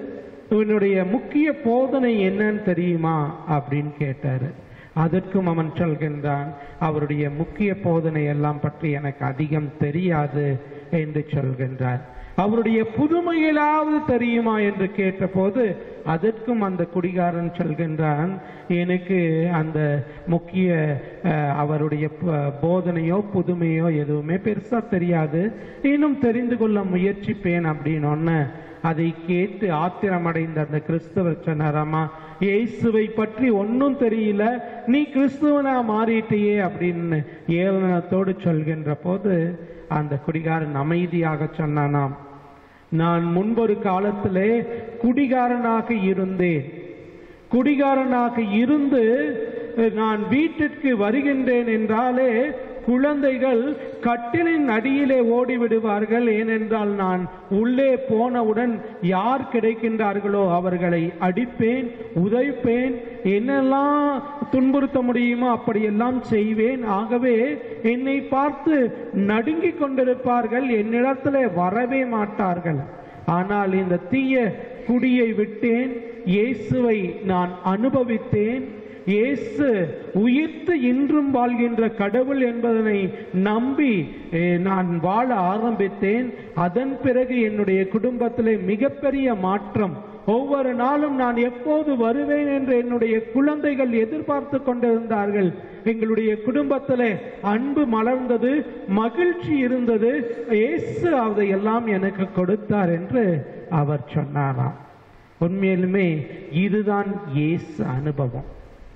இவனுடைய முக்கிய போதனை என்னன்னு தெரியுமா அப்படின்னு கேட்டாரு அதற்கும் அவன் சொல்கின்றான் அவருடைய முக்கிய போதனை எல்லாம் பற்றி எனக்கு அதிகம் தெரியாது என்று சொல்கின்றார் அவருடைய புதுமையிலாவது தெரியுமா என்று கேட்டபோது அதற்கும் அந்த குடிகாரன் சொல்கின்றான் எனக்கு அந்த முக்கிய அஹ், அவருடைய ப- போதனையோ புதுமையோ எதுவுமே பெருசா தெரியாது இன்னும் தெரிந்து கொள்ள முயற்சிப்பேன் அப்படின்னு ஒன்னு அதை கேட்டு ஆத்திரமடைந்த அந்த கிறிஸ்தவர் சொன்னாராமா இயேசுவை பற்றி ஒன்றும் தெரியல நீ கிறிஸ்துவனா மாறிட்டியே அப்படின்னு ஏளனத்தோடு சொல்கின்ற போது அந்த குடிகாரன் அமைதியாக சொன்னானாம் நான் முன்பொரு காலத்திலே குடிகாரனாக இருந்தேன் குடிகாரனாக இருந்து நான் வீட்டிற்கு வருகின்றேன் என்றாலே குழந்தைகள் கட்டிலின் அடியிலே ஓடிவிடுவார்கள் ஏனென்றால் நான் உள்ளே போனவுடன் யார் கிடைக்கின்றார்களோ அவர்களை அடிப்பேன் உதைப்பேன் என்னெல்லாம் துன்புறுத்த முடியுமோ அப்படியெல்லாம் செய்வேன் ஆகவே என்னை பார்த்து நடுங்கிக் கொண்டிருப்பார்கள் என்னிடத்திலே வரவே மாட்டார்கள் ஆனால் இந்த தீய குடியை விட்டேன் இயேசுவை நான் அனுபவித்தேன் இயேசு உயிர்த்து இன்றும் வாழ்கின்ற கடவுள் என்பதனை நம்பி eh, நான் வாழ ஆரம்பித்தேன் அதன் பிறகு என்னுடைய குடும்பத்திலே மிகப்பெரிய மாற்றம் ஒவ்வொரு நாளும் நான் எப்போது வருவேன் என்று என்னுடைய குழந்தைகள் எதிர்பார்த்து கொண்டிருந்தார்கள் எங்களுடைய குடும்பத்திலே அன்பு மலர்ந்தது மகிழ்ச்சி இருந்தது இயேசு அதையெல்லாம் எனக்கு கொடுத்தார் என்று அவர் சொன்னாராம் உண்மையிலுமே இதுதான் இயேசு அனுபவம்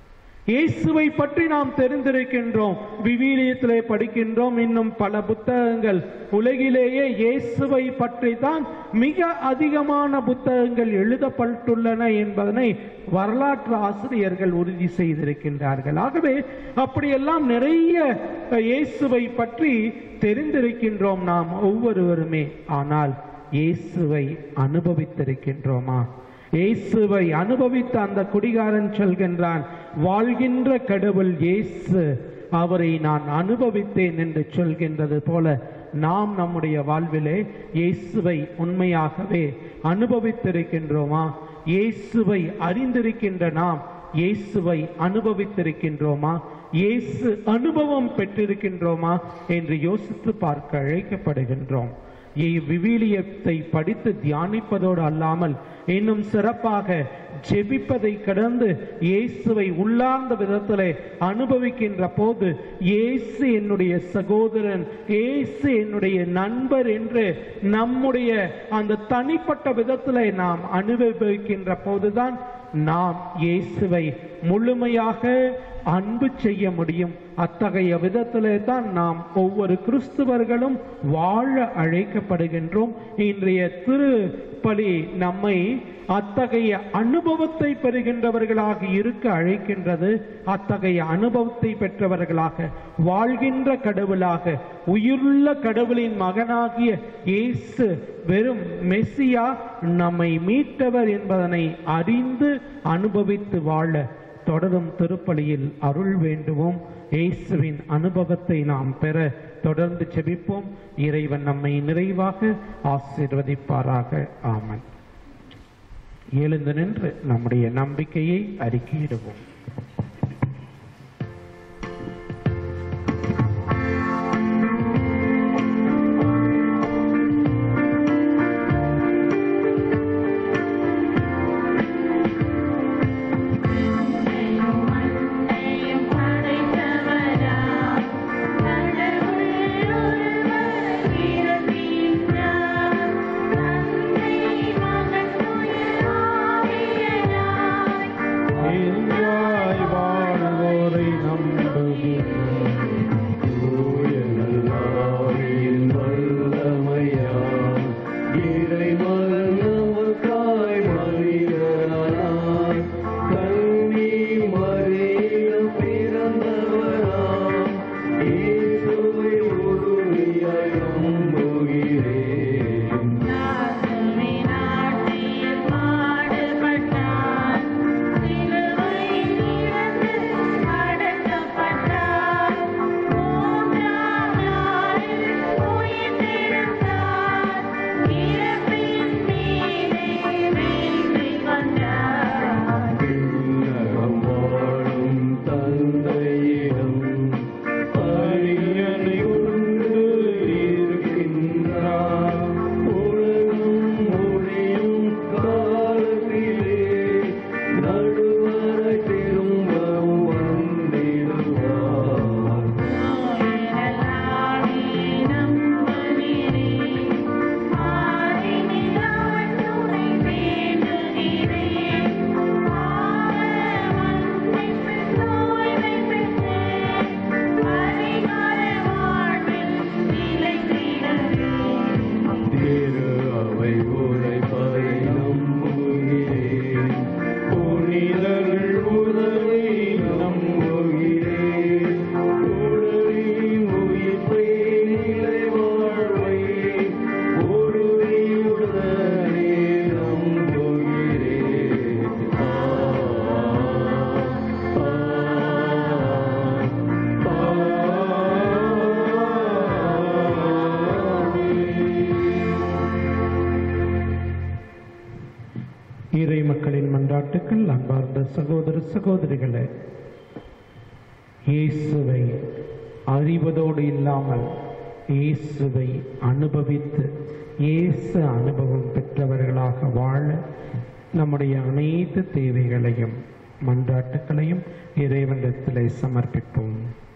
இயேசுவை பற்றி நாம் தெரிந்திருக்கின்றோம் விவிலியத்திலே படிக்கின்றோம் இன்னும் பல புத்தகங்கள் உலகிலேயே இயேசுவை பற்றி தான் மிக அதிகமான புத்தகங்கள் எழுதப்பட்டுள்ளன என்பதனை வரலாற்று ஆசிரியர்கள் உறுதி செய்திருக்கின்றார்கள் ஆகவே அப்படியெல்லாம் நிறைய இயேசுவை பற்றி தெரிந்திருக்கின்றோம் நாம் ஒவ்வொருவருமே ஆனால் இயேசுவை அனுபவித்திருக்கின்றோமா இயேசுவை அனுபவித்த அந்த குடிகாரன் சொல்கின்றான் வாழ்கின்ற கடவுள் இயேசு அவரை நான் அனுபவித்தேன் என்று சொல்கின்றது போல நாம் நம்முடைய வாழ்விலே இயேசுவை உண்மையாகவே அனுபவித்திருக்கின்றோமா இயேசுவை அறிந்திருக்கின்ற நாம் இயேசுவை அனுபவித்திருக்கின்றோமா இயேசு அனுபவம் பெற்றிருக்கின்றோமா என்று யோசித்து பார்க்க அழைக்கப்படுகின்றோம் விவிலியத்தை படித்து தியானிப்பதோடு அல்லாமல் இன்னும் சிறப்பாக ஜெபிப்பதை கடந்து இயேசுவை உள்ளார்ந்த விதத்திலே அனுபவிக்கின்ற போது இயேசு என்னுடைய சகோதரன் இயேசு என்னுடைய நண்பர் என்று நம்முடைய அந்த தனிப்பட்ட விதத்திலே நாம் அனுபவிக்கின்ற போதுதான் நாம் இயேசுவை முழுமையாக அன்பு செய்ய முடியும் அத்தகைய விதத்திலே தான் நாம் ஒவ்வொரு கிறிஸ்துவர்களும் வாழ அழைக்கப்படுகின்றோம் இன்றைய திருப்பலி நம்மை அத்தகைய அனுபவத்தை பெறுகின்றவர்களாக இருக்க அழைக்கின்றது அத்தகைய அனுபவத்தை பெற்றவர்களாக வாழ்கின்ற கடவுளாக உயிருள்ள கடவுளின் மகனாகிய இயேசு வெறும் மெஸ்ஸியா நம்மை மீட்டவர் என்பதனை அறிந்து அனுபவித்து வாழ தொடரும் திருப்பலியில் அருள் வேண்டுவோம் இயேசுவின் அனுபவத்தை நாம் பெற தொடர்ந்து செபிப்போம் இறைவன் நம்மை நிறைவாக ஆசீர்வதிப்பாராக ஆமன் எழுந்து நின்று நம்முடைய நம்பிக்கையை அறிக்கையிடுவோம் எங்காய் மன்றாட்டுக்கள் அன்பார்ந்த சகோதர சகோதரிகளே இயேசுவை அறிவதோடு இல்லாமல் இயேசுவை அனுபவித்து இயேசு அனுபவம் பெற்றவர்களாக வாழ நம்முடைய அனைத்து தேவைகளையும் மன்றாட்டுக்களையும் இறைவனிடத்திலே சமர்ப்பிப்போம்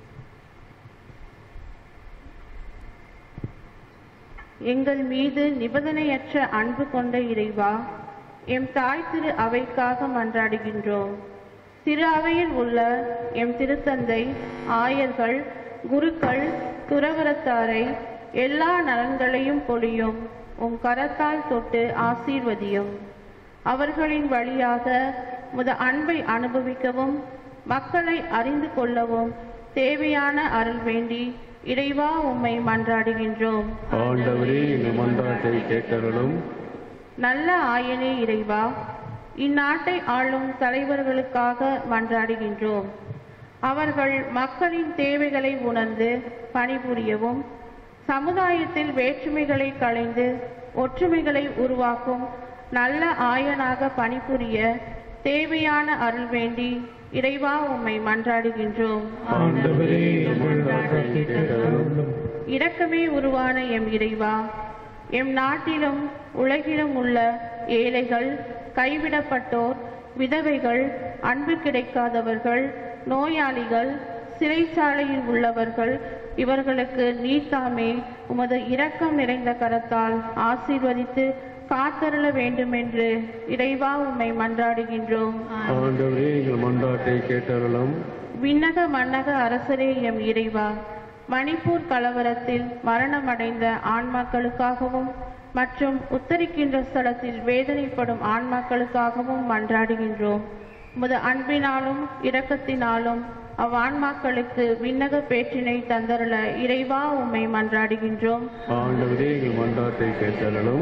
எங்கள் மீது நிபந்தனையற்ற அன்பு கொண்ட இறைவா எம் தாய் திரு அவைக்காக மன்றாடுகின்றோம் திரு அவையில் உள்ள எம் திருத்தந்தை ஆயர்கள் குருக்கள் துறவரத்தாரை எல்லா நலன்களையும் பொழியும் உம் கரத்தால் தொட்டு ஆசீர்வதியும் அவர்களின் வழியாக முத அன்பை அனுபவிக்கவும் மக்களை அறிந்து கொள்ளவும் தேவையான அருள் வேண்டி இறைவா உம்மை மன்றாடுகின்றோம் ஆண்டவரே எங்கள் மன்றாட்டை கேட்டருளும் நல்ல ஆயனே இறைவா இந்நாட்டை ஆளும் தலைவர்களுக்காக மன்றாடுகின்றோம் அவர்கள் மக்களின் தேவைகளை உணர்ந்து பணிபுரியவும் சமுதாயத்தில் வேற்றுமைகளை களைந்து ஒற்றுமைகளை உருவாக்கும் நல்ல ஆயனாக பணிபுரிய தேவையான அருள் வேண்டி இறைவா உம்மை மன்றாடுகின்றோம் ஆண்டவரே எங்கள் மன்றாட்டை கேட்டருளும் இரக்கமே உருவான எம் இறைவா எம் நாட்டிலும் உலகிலும் உள்ள ஏழைகள் கைவிடப்பட்டோர் விதவைகள் அன்பு கிடைக்காதவர்கள் நோயாளிகள் சிறைச்சாலையில் உள்ளவர்கள் இவர்களுக்கு நீர்த்தாமே உமது இரக்கம் நிறைந்த கரத்தால் ஆசீர்வதித்து காத்தருள வேண்டுமென்று இறைவா உம்மை மன்றாடுகின்றோம் ஆண்டவரே எங்கள் மன்றாட்டை கேட்டருளும் விண்ணக மன்னக அரசரே எம் இறைவா மணிப்பூர் கலவரத்தில் மரணமடைந்த ஆன்மாக்களுக்காகவும் மற்றும் உத்தரிக்கின்ற ஸ்தலத்தில் வேதனைப்படும் ஆன்மாக்களுக்காகவும் மன்றாடுகின்றோம் உமது அன்பினாலும் இரக்கத்தினாலும் அவ்வான்மாக்களுக்கு விண்ணக பேற்றினை தந்தருள இறைவா உம்மை மன்றாடுகின்றோம் ஆண்டவரே எங்கள் மன்றாட்டை கேட்டருளும்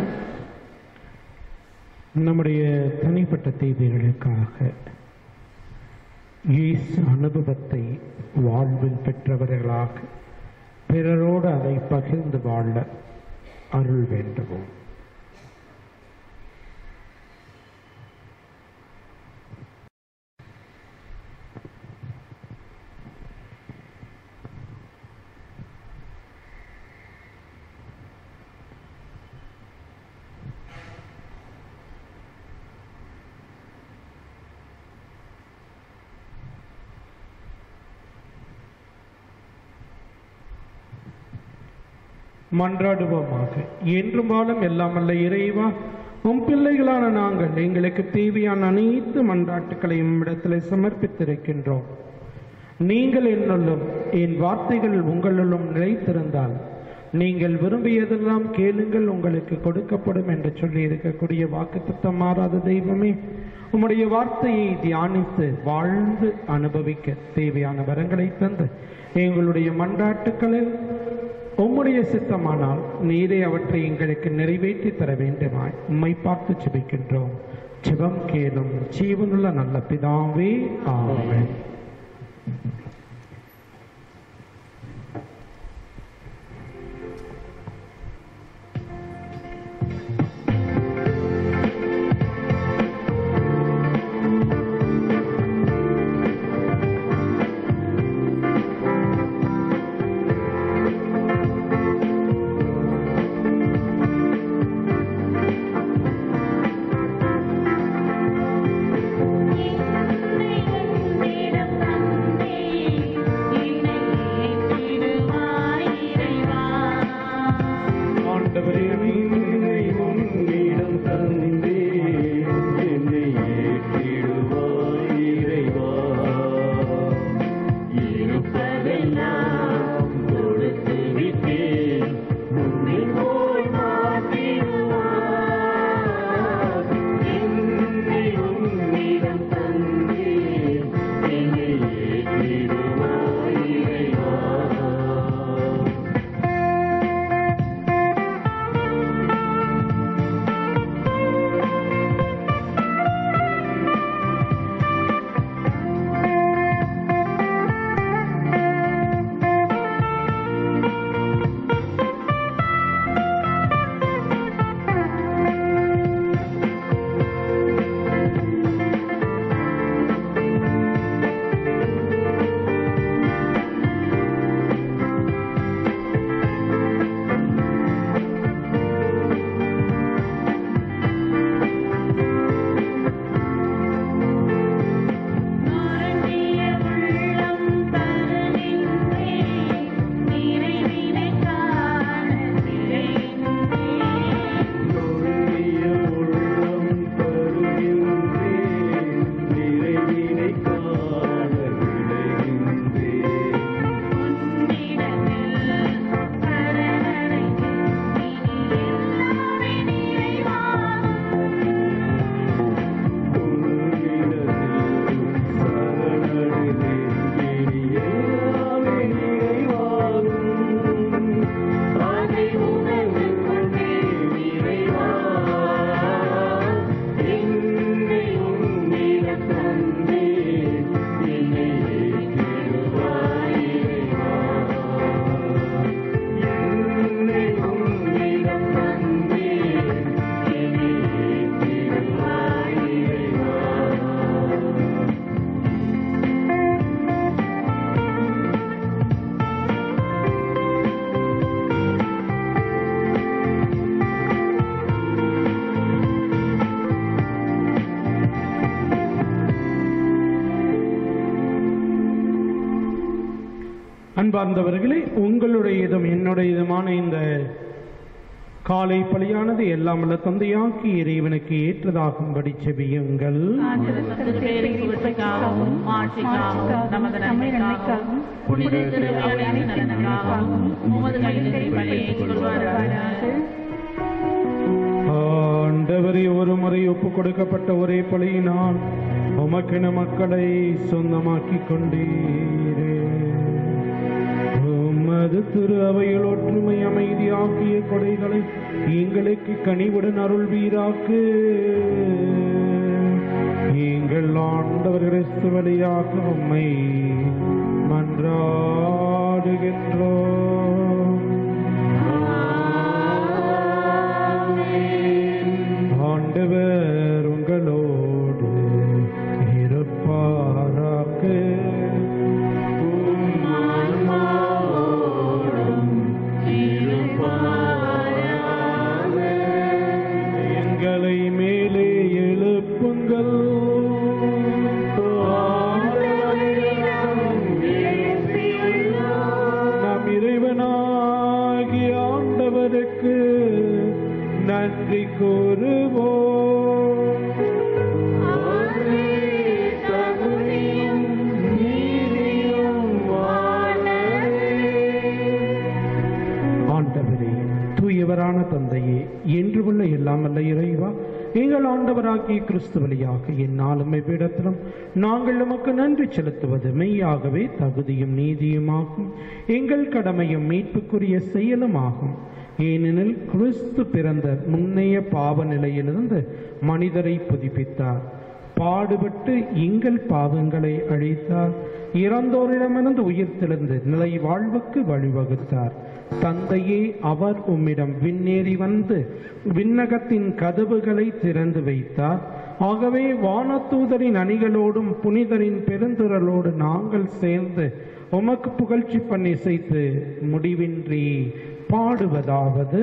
நம்முடைய தனிப்பட்ட தேவைகளுக்காக இயேசு அனுபவத்தை வாழ்வில் பெற்றவர்களாக பிறரோடு அதை பகிர்ந்து வாழ அருள் வேண்டுவோம் மன்றாடுவோமாக என்றும் வாழும் எல்லாம் அல்ல இறைவா உம் பிள்ளைகளான நாங்கள் எங்களுக்கு தேவையான அனைத்து மன்றாட்டுகளையும் இடத்திலே சமர்ப்பித்திருக்கின்றோம் நீங்கள் என்னுள்ளும் என் வார்த்தைகள் உங்களுள்ளும் நிலைத்திருந்தால் நீங்கள் விரும்பியதெல்லாம் கேளுங்கள் உங்களுக்கு கொடுக்கப்படும் என்று சொல்லி இருக்கக்கூடிய வாக்குத்தத்தம் மாறாத தெய்வமே உம்முடைய வார்த்தையை தியானித்து வாழ்ந்து அனுபவிக்க தேவையான வரங்களை தந்து எங்களுடைய மன்றாட்டுக்களில் உம்முடைய சித்தமானால் நீரே அவற்றை எங்களுக்கு நிறைவேற்றி தர வேண்டுமாய் உம்மை பார்த்து ஜெபிக்கின்றோம் ஜெபம் கேளும் ஜீவனுள்ள நல்ல பிதாவே ஆமென் ஆண்டவரே நீரை உன்னிடம் தந்தே என்னை ஏற்றிடுவாய் இறைவா இருப்பதெல்லாம் கொடுத்து விட்டேன் உன்னை போல் மாற்றிடுவார் என்னை உன்னிடம் தந்தே என்னை ஏற்றிடுவாய் இறைவா அன்பார்ந்தவர்களே உங்களுடையதும் என்னுடையதுமான இந்த காலை பலியானது எல்லாம் உள்ள தந்தையாக்கி இறைவனுக்கு ஏற்றதாகும்படி செபியுங்கள் புகழ்ச்சிக்காகவும் ஆட்சிக்காகவும் நமது நன்மைக்காகவும் புனித திருவிழாவின் நலனுக்காகவும் உமது கையில் பலியை கொள்வாராக ஆண்டவரே ஒரு முறை ஒப்பு கொடுக்கப்பட்ட ஒரே பலியினால் உமக்கென மக்களை சொந்தமாக்கிக் கொண்டீரே உமது திரு அவையில் ஒற்றுமை அமைதி ஆகிய கொடைகளை எங்களுக்கு கனிவுடன் அருள்வீராக்கு எங்கள் ஆண்டவர் கிறிஸ்து வழியாக உம்மை மன்றாடுகின்றோம் ஆண்டவர் உங்களோடு இருப்பாராக எங்களை மேலே எழுப்புங்கள் நம் இறைவனாகிய ஆண்டவருக்கு நன்றி கூறுவோம் ஆண்டவரே தூயவரான தந்தையே என்று உள்ள எல்லாம் அல்ல இறைவா எங்கள் ஆண்டவராகிய கிறிஸ்து வழியாக எந்நாளுமை பீடத்திலும் நாங்கள் உமக்கு நன்றி செலுத்துவது மெய்யாகவே தகுதியும் நீதியுமாகும் எங்கள் கடமையும் மீட்புக்குரிய செயலுமாகும் ஏனெனில் கிறிஸ்து பிறந்த முன்னைய பாவ நிலையிலிருந்து மனிதரை புதுப்பித்தார் பாடுபட்டு எங்கள் பாவங்களை அழித்தார் இறந்தோரிடமிருந்து உயிர்த்தெழுந்து நிலை வாழ்வுக்கு வழிவகுத்தார் தந்தையே அவர் உம்மிடம் விண்ணேறி வந்து விண்ணகத்தின் கதவுகளை திறந்து வைத்தார் ஆகவே வானதூதரின் அணிகளோடும் புனிதரின் பெருந்திரளோடு நாங்கள் சேர்ந்து உமக்கு புகழ்ச்சி பண்ணி இசைத்து முடிவின்றி பாடுவதாவது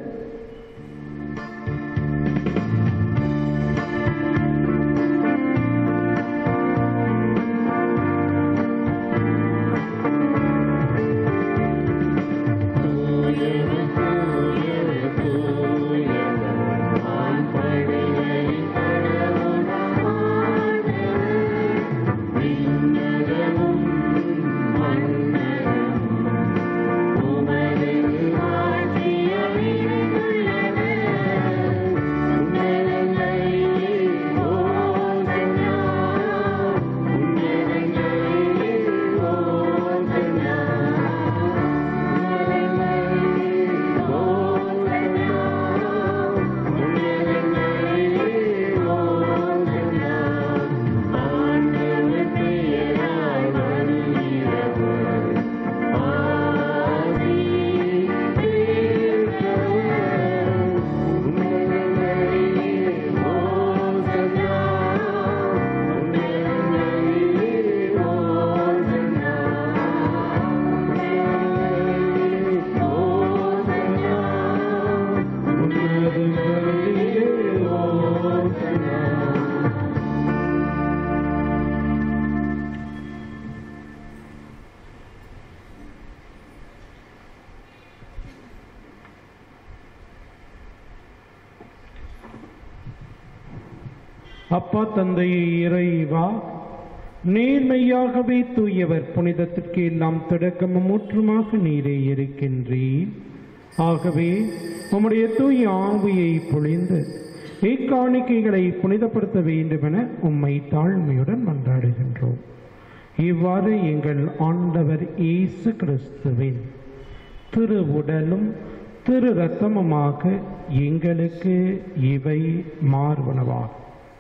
அப்பா தந்தை இறைவா நேர்மையாகவே தூயவர் புனிதத்திற்கு எல்லாம் தொடக்கமும் முற்றுமாக நீரே இருக்கின்றீர் ஆகவே உம்முடைய தூய ஆவியை பொழிந்து இக்காணிக்கைகளை புனிதப்படுத்த வேண்டுமென உம்மை தாழ்மையுடன் மன்றாடுகின்றோம் இவ்வாறு எங்கள் ஆண்டவர் இயேசு கிறிஸ்துவின் திரு உடலும் திரு ரத்தமுமாக எங்களுக்கு இவை மார்பனவாகும்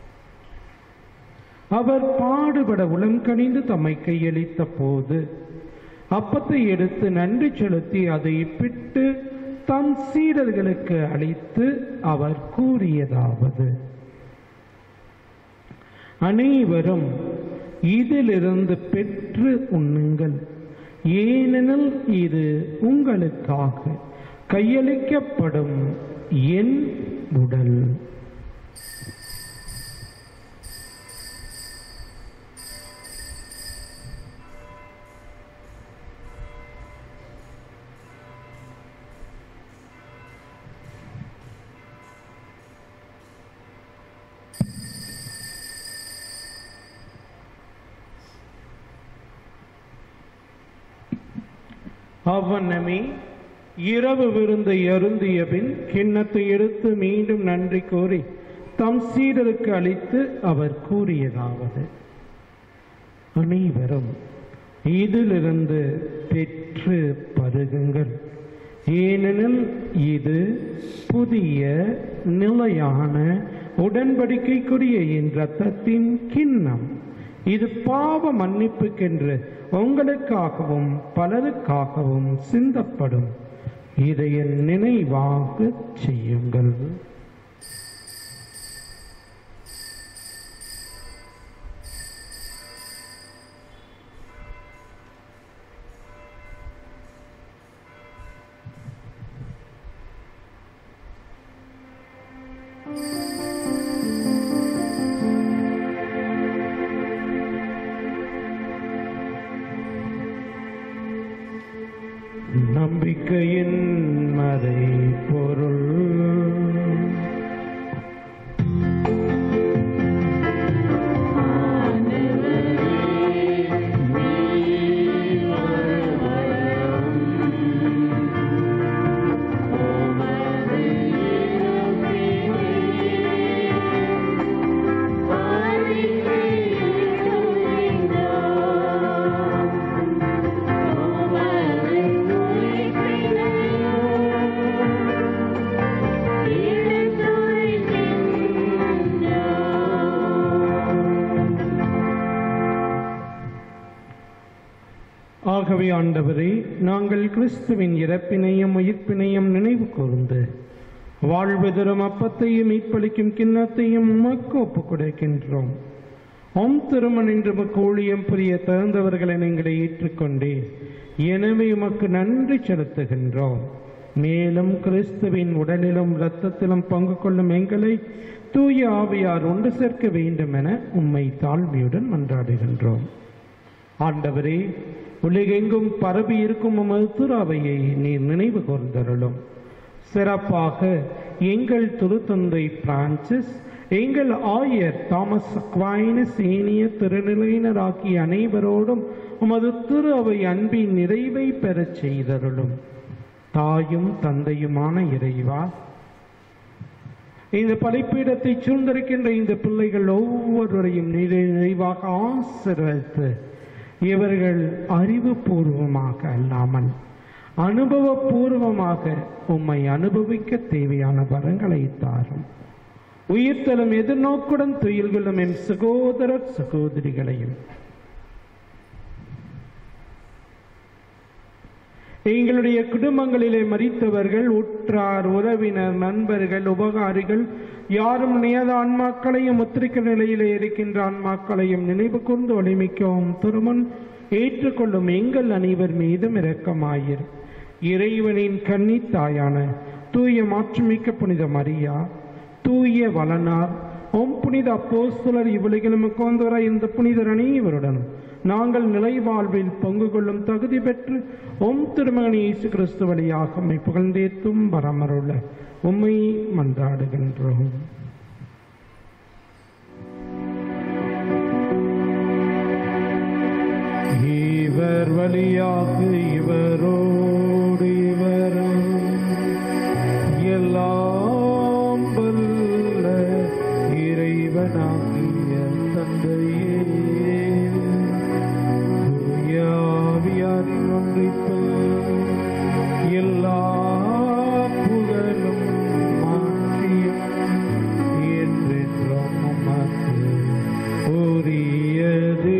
அவர் பாடுபட உளம் கனிந்து தம்மை கையளித்த போது அப்பத்தை எடுத்து நன்றி செலுத்தி அதை பிட்டு தம் சீடர்களுக்கு அளித்து அவர் கூறியதாவது அனைவரும் இதிலிருந்து பெற்று உண்ணுங்கள் ஏனெனில் இது உங்களுக்காக கையளிக்கப்படும் என் உடல் அவ்வண்ணமே இரவு விருந்தை அருந்திய பின் கிண்ணத்தை எடுத்து மீண்டும் நன்றி கூறி தம் சீடருக்கு அளித்து அவர் கூறியதாவது அனைவரும் இதிலிருந்து பெற்று பருகுங்கள் ஏனெனில் இது புதிய நிலையான உடன்படிக்கைக்குரிய என் ரத்தத்தின் கிண்ணம் இது பாவ மன்னிப்புக்கென்று உங்களுக்காகவும் பலருக்காகவும் சிந்தப்படும் இதை என் நினைவாக செய்யுங்கள் நம்பிக்கையின் மறை பொருள் ஆகவே ஆண்டவரே நாங்கள் கிறிஸ்துவின் இறப்பினையும் உயிர்ப்பினையும் நினைவு கூர்ந்து வாழ்வு தரும் அப்பத்தையும் மீட்பளிக்கும் கிண்ணத்தையும் உமக்கு ஒப்புக் கொடுக்கின்றோம் ஓம் திருமண் என்று உமக்கு ஊழியம் புரிய தகுந்தவர்களை நீங்களை ஏற்றுக்கொண்டே எனவே உமக்கு நன்றி செலுத்துகின்றோம் மேலும் கிறிஸ்துவின் உடலிலும் இரத்தத்திலும் பங்கு கொள்ளும் எங்களை தூய ஆவியார் ஒன்று சேர்க்க வேண்டும் என உம்மை தாழ்மையுடன் மன்றாடுகின்றோம் ஆண்டவரே உலகெங்கும் பரவி இருக்கும் உமது துறாவையை நீர் நினைவு கூர்ந்தருளும் சிறப்பாக எங்கள் திருத்தந்தை பிரான்சிஸ் எங்கள் ஆயர் தாமஸ் அக்வைனஸ் ஏனிய திருநிலையினர் ஆகிய அனைவரோடும் உமது திரு அவை அன்பின் நிறைவை பெறச் செய்தருளும் தாயும் தந்தையுமான இறைவா இந்த பலிப்பீடத்தை சூழ்ந்திருக்கின்ற இந்த பிள்ளைகள் ஒவ்வொருவரையும் நிறை நிறைவாக ஆசிர்வதித்து இவர்கள் அறிவுபூர்வமாக அல்லாமல் அனுபவபூர்வமாக உம்மை அனுபவிக்க தேவையான வரங்களை தாரும் உயிர்த்தலும் எதிர்நோக்குடன் துயில்களும் என் சகோதர சகோதரிகளையும் எங்களுடைய குடும்பங்களிலே மறித்தவர்கள் உற்றார் உறவினர் நண்பர்கள் உபகாரிகள் யாரும் நியத ஆன்மாக்களையும் முத்திரிக்க நிலையிலே இருக்கின்ற ஆன்மாக்களையும் நினைவு கூர்ந்து ஒளிமிக்கவும் திருமன் ஏற்றுக்கொள்ளும் எங்கள் அனைவர் மீதும் இரக்கமாயிர் இறைவனின் கன்னி தாயான தூய மாற்றுமிக்க புனித மரியா தூய வளனார் ஓம் புனித அப்போஸ்தலர் இவ்வுலகிலும் உட்கார்ந்தவர இந்த புனிதர் அனைவருடன் நாங்கள் நிலை வாழ்வில் பங்கு கொள்ளும் தகுதி பெற்று ஓம் திருமகன் இயேசு கிறிஸ்து வழியாக உம்மை புகழ்ந்தேத்தும் வரமருள உம்மை மன்றாடுகின்றோம் இவர் வழியாக இவரோடு இவரும் எல்லாம் வல்ல இறைவனாகிய தந்தையே தூயாவியாரின் ஒன்றிப்பு எல்லா புகழும் மாற்றியும் என்றென்றும் உமக்கு உரியதே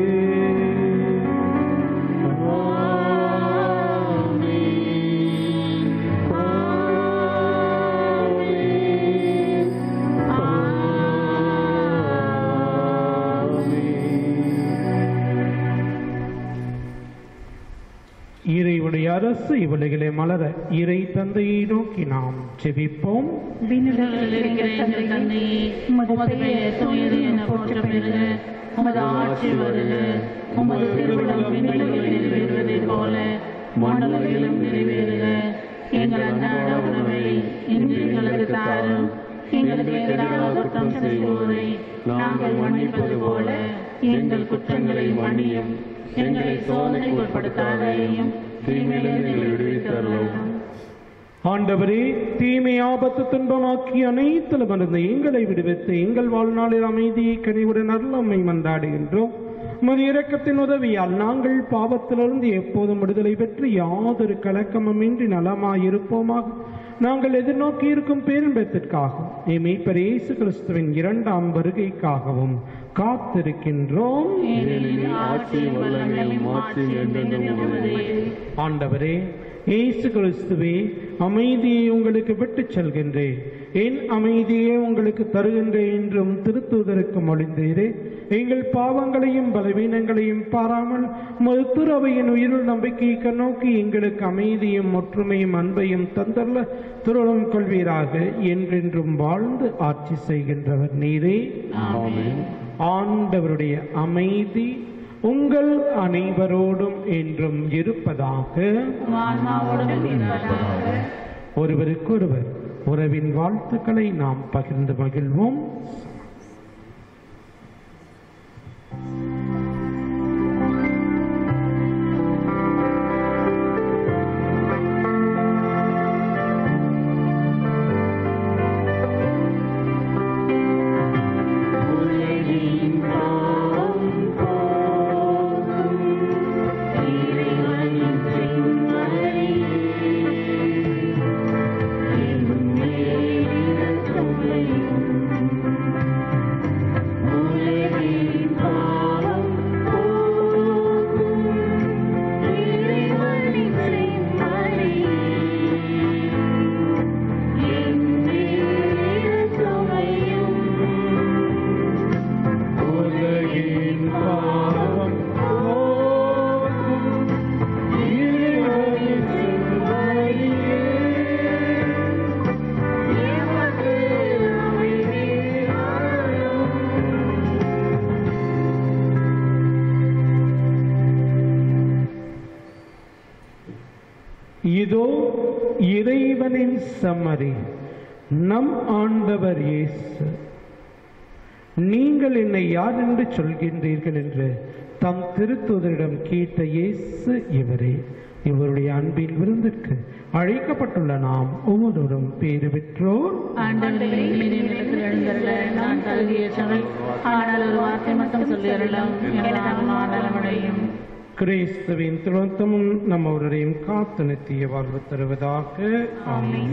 இறைவனுடைய அரசு இவ்வுலகிலே மலர இறை தந்தையை நோக்கி நாம் ஜெபிப்போம் விண்ணுலகில் இருக்கிற எங்கள் தந்தையே உமது பெயர் தூயது என போற்ற பெறுக உமது ஆட்சி வருக உமது திருவிழம் விண்ணுலகில் நிறைவேறுவதைப் போல மண்டலத்திலும் நிறைவேறுக எங்கள் அன்றாட உணவை இன்று எங்களுக்கு தாரும் எங்களுக்கு எதிராக குற்றம் செய்வோரை நாங்கள் மன்னிப்பது போல எங்கள் குற்றங்களை மன்னியும் எங்களை சோதனைக்கு உட்படுத்தாதையும் தீமையிலிருந்து எங்களை விடுவித்தரலாம் ஆண்டவரே தீமை ஆபத்து துன்பமாக்கி அனைத்திலும் இருந்து எங்களை விடுவித்து எங்கள் வாழ்நாளில் அமைதியை கனிவுடன் அருளம்மை மன்றாடுகின்றோம் உமது இரக்கத்தின் உதவியால் நாங்கள் பாவத்திலிருந்து எப்போதும் விடுதலை பெற்று யாதொரு கலக்கமுமின்றி நலமாயிருப்போமாக நாங்கள் எதிர்நோக்கி இருக்கும் பேரின்பத்திற்காகவும் எமேப்பர் இயேசு கிறிஸ்துவின் இரண்டாம் வருகைக்காகவும் காத்திருக்கின்றோம் ஏனெனில் ஆட்சியும் வல்லமையும் மாட்சியும் என்றென்றும் உள்ளது ஆண்டவரே இயேசு கிறிஸ்துவே அமைதியை உங்களுக்கு விட்டுச் செல்கின்றேன் என் அமைதியை உங்களுக்கு தருகின்றேன் என்றும் திருத்தூதருக்கு மொழிந்தீரே எங்கள் பாவங்களையும் பலவீனங்களையும் பாராமல் உமது துறவையின் உயிருள் நம்பிக்கையை கண்ணோக்கி எங்களுக்கு அமைதியும் ஒற்றுமையும் அன்பையும் தந்தல்ல திருளம் கொள்வீராக என்றென்றும் வாழ்ந்து ஆட்சி செய்கின்றவர் நீரே ஆமென் ஆண்டவருடைய அமைதி உங்கள் அனைவரோடும் என்றும் இருப்பதாக ஆன்மாவோடும் இருப்பதாக ஒருவருக்கொருவர் உறவின் வாழ்த்துக்களை நாம் பகிர்ந்து மகிழ்வோம் உலகின் பாவம் போக்கும் இறைவனின் செல்வரியே. இதோ இறைவனின் சம்மரி நம் ஆண்டவர் இயேசு நீங்கள் என்னை யார் என்று சொல்கின்றீர்கள் என்று தம் திருத்தூதரிடம் கேட்ட இயேசு இவரே இவருடைய அன்பின் விருந்திற்கு அழைக்கப்பட்டுள்ள நாம் ஒவ்வொருவரும் பேறு பெற்றோர் ஆண்டவரே நீர் என்னிடத்தில் எழுந்தருள நான் தகுதியற்றவள் ஆனால் ஒரு வார்த்தை மட்டும் சொல்லியருளும் எனது ஆன்மா நலமடையும் கிறிஸ்துவின் திருத்தமும் நம் ஒருவரையும் காத்து நித்திய வாழ்வு தருவதாக ஆமென்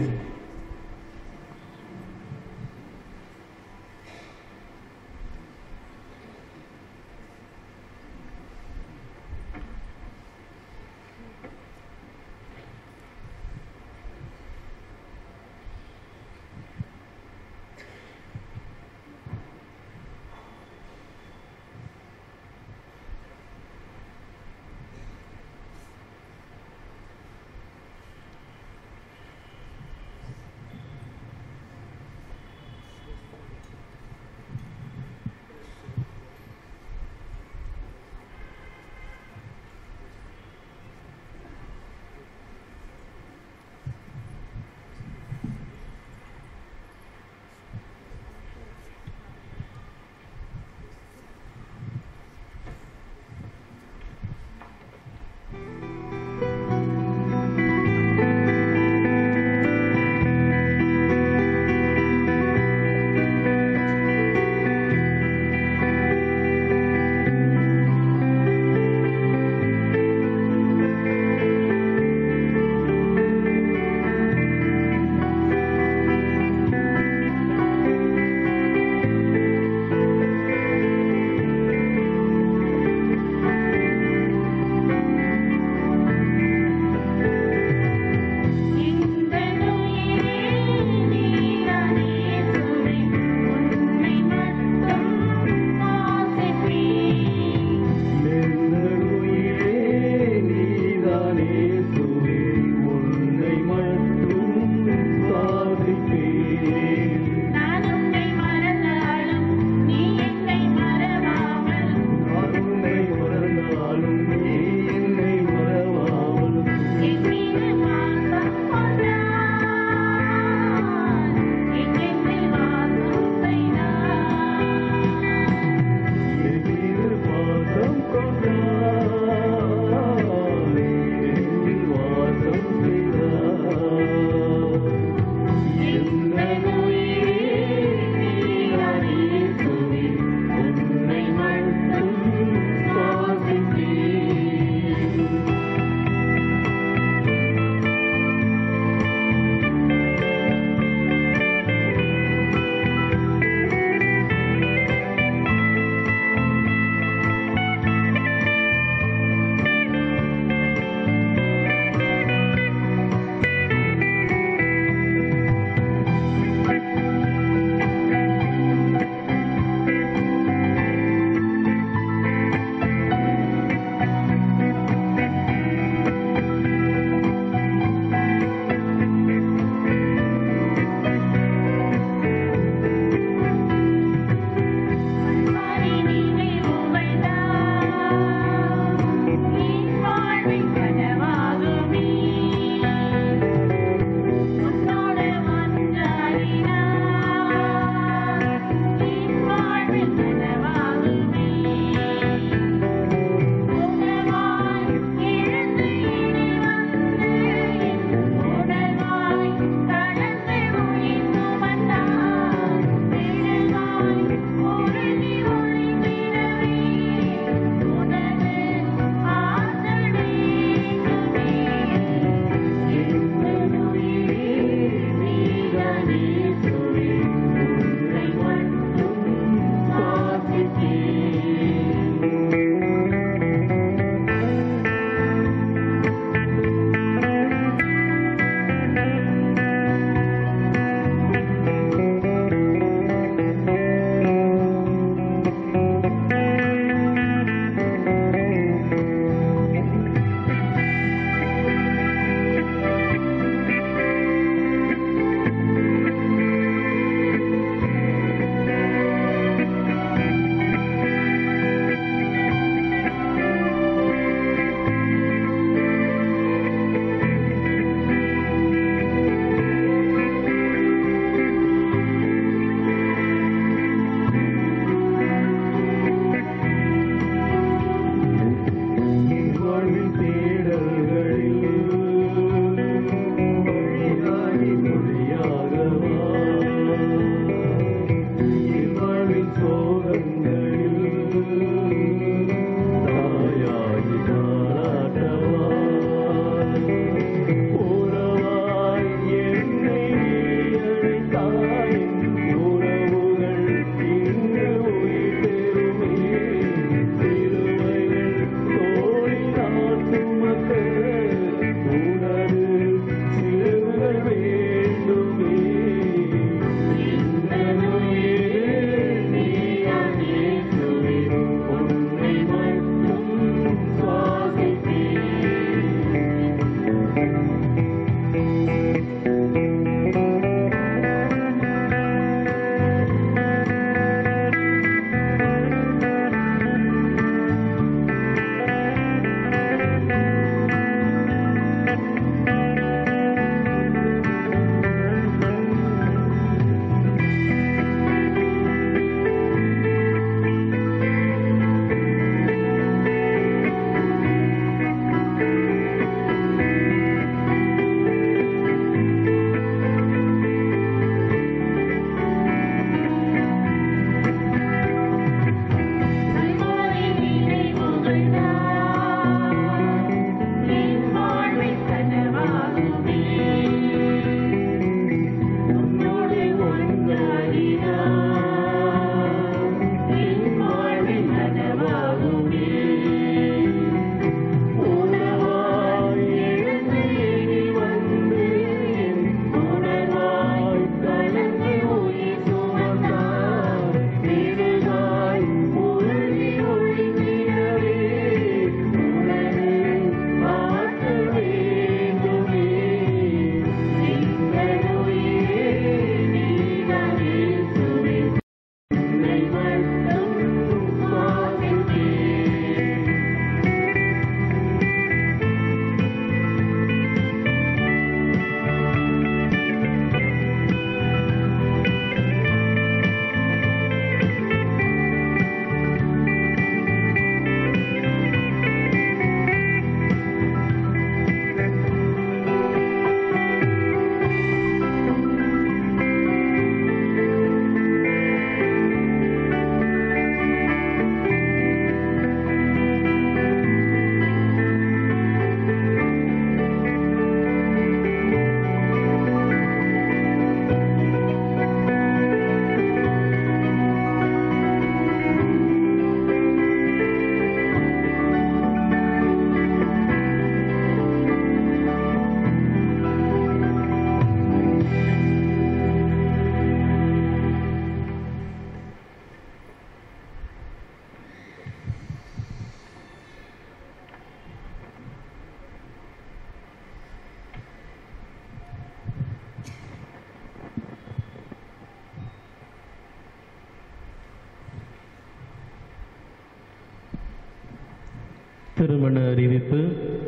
திருமண அறிவிப்பு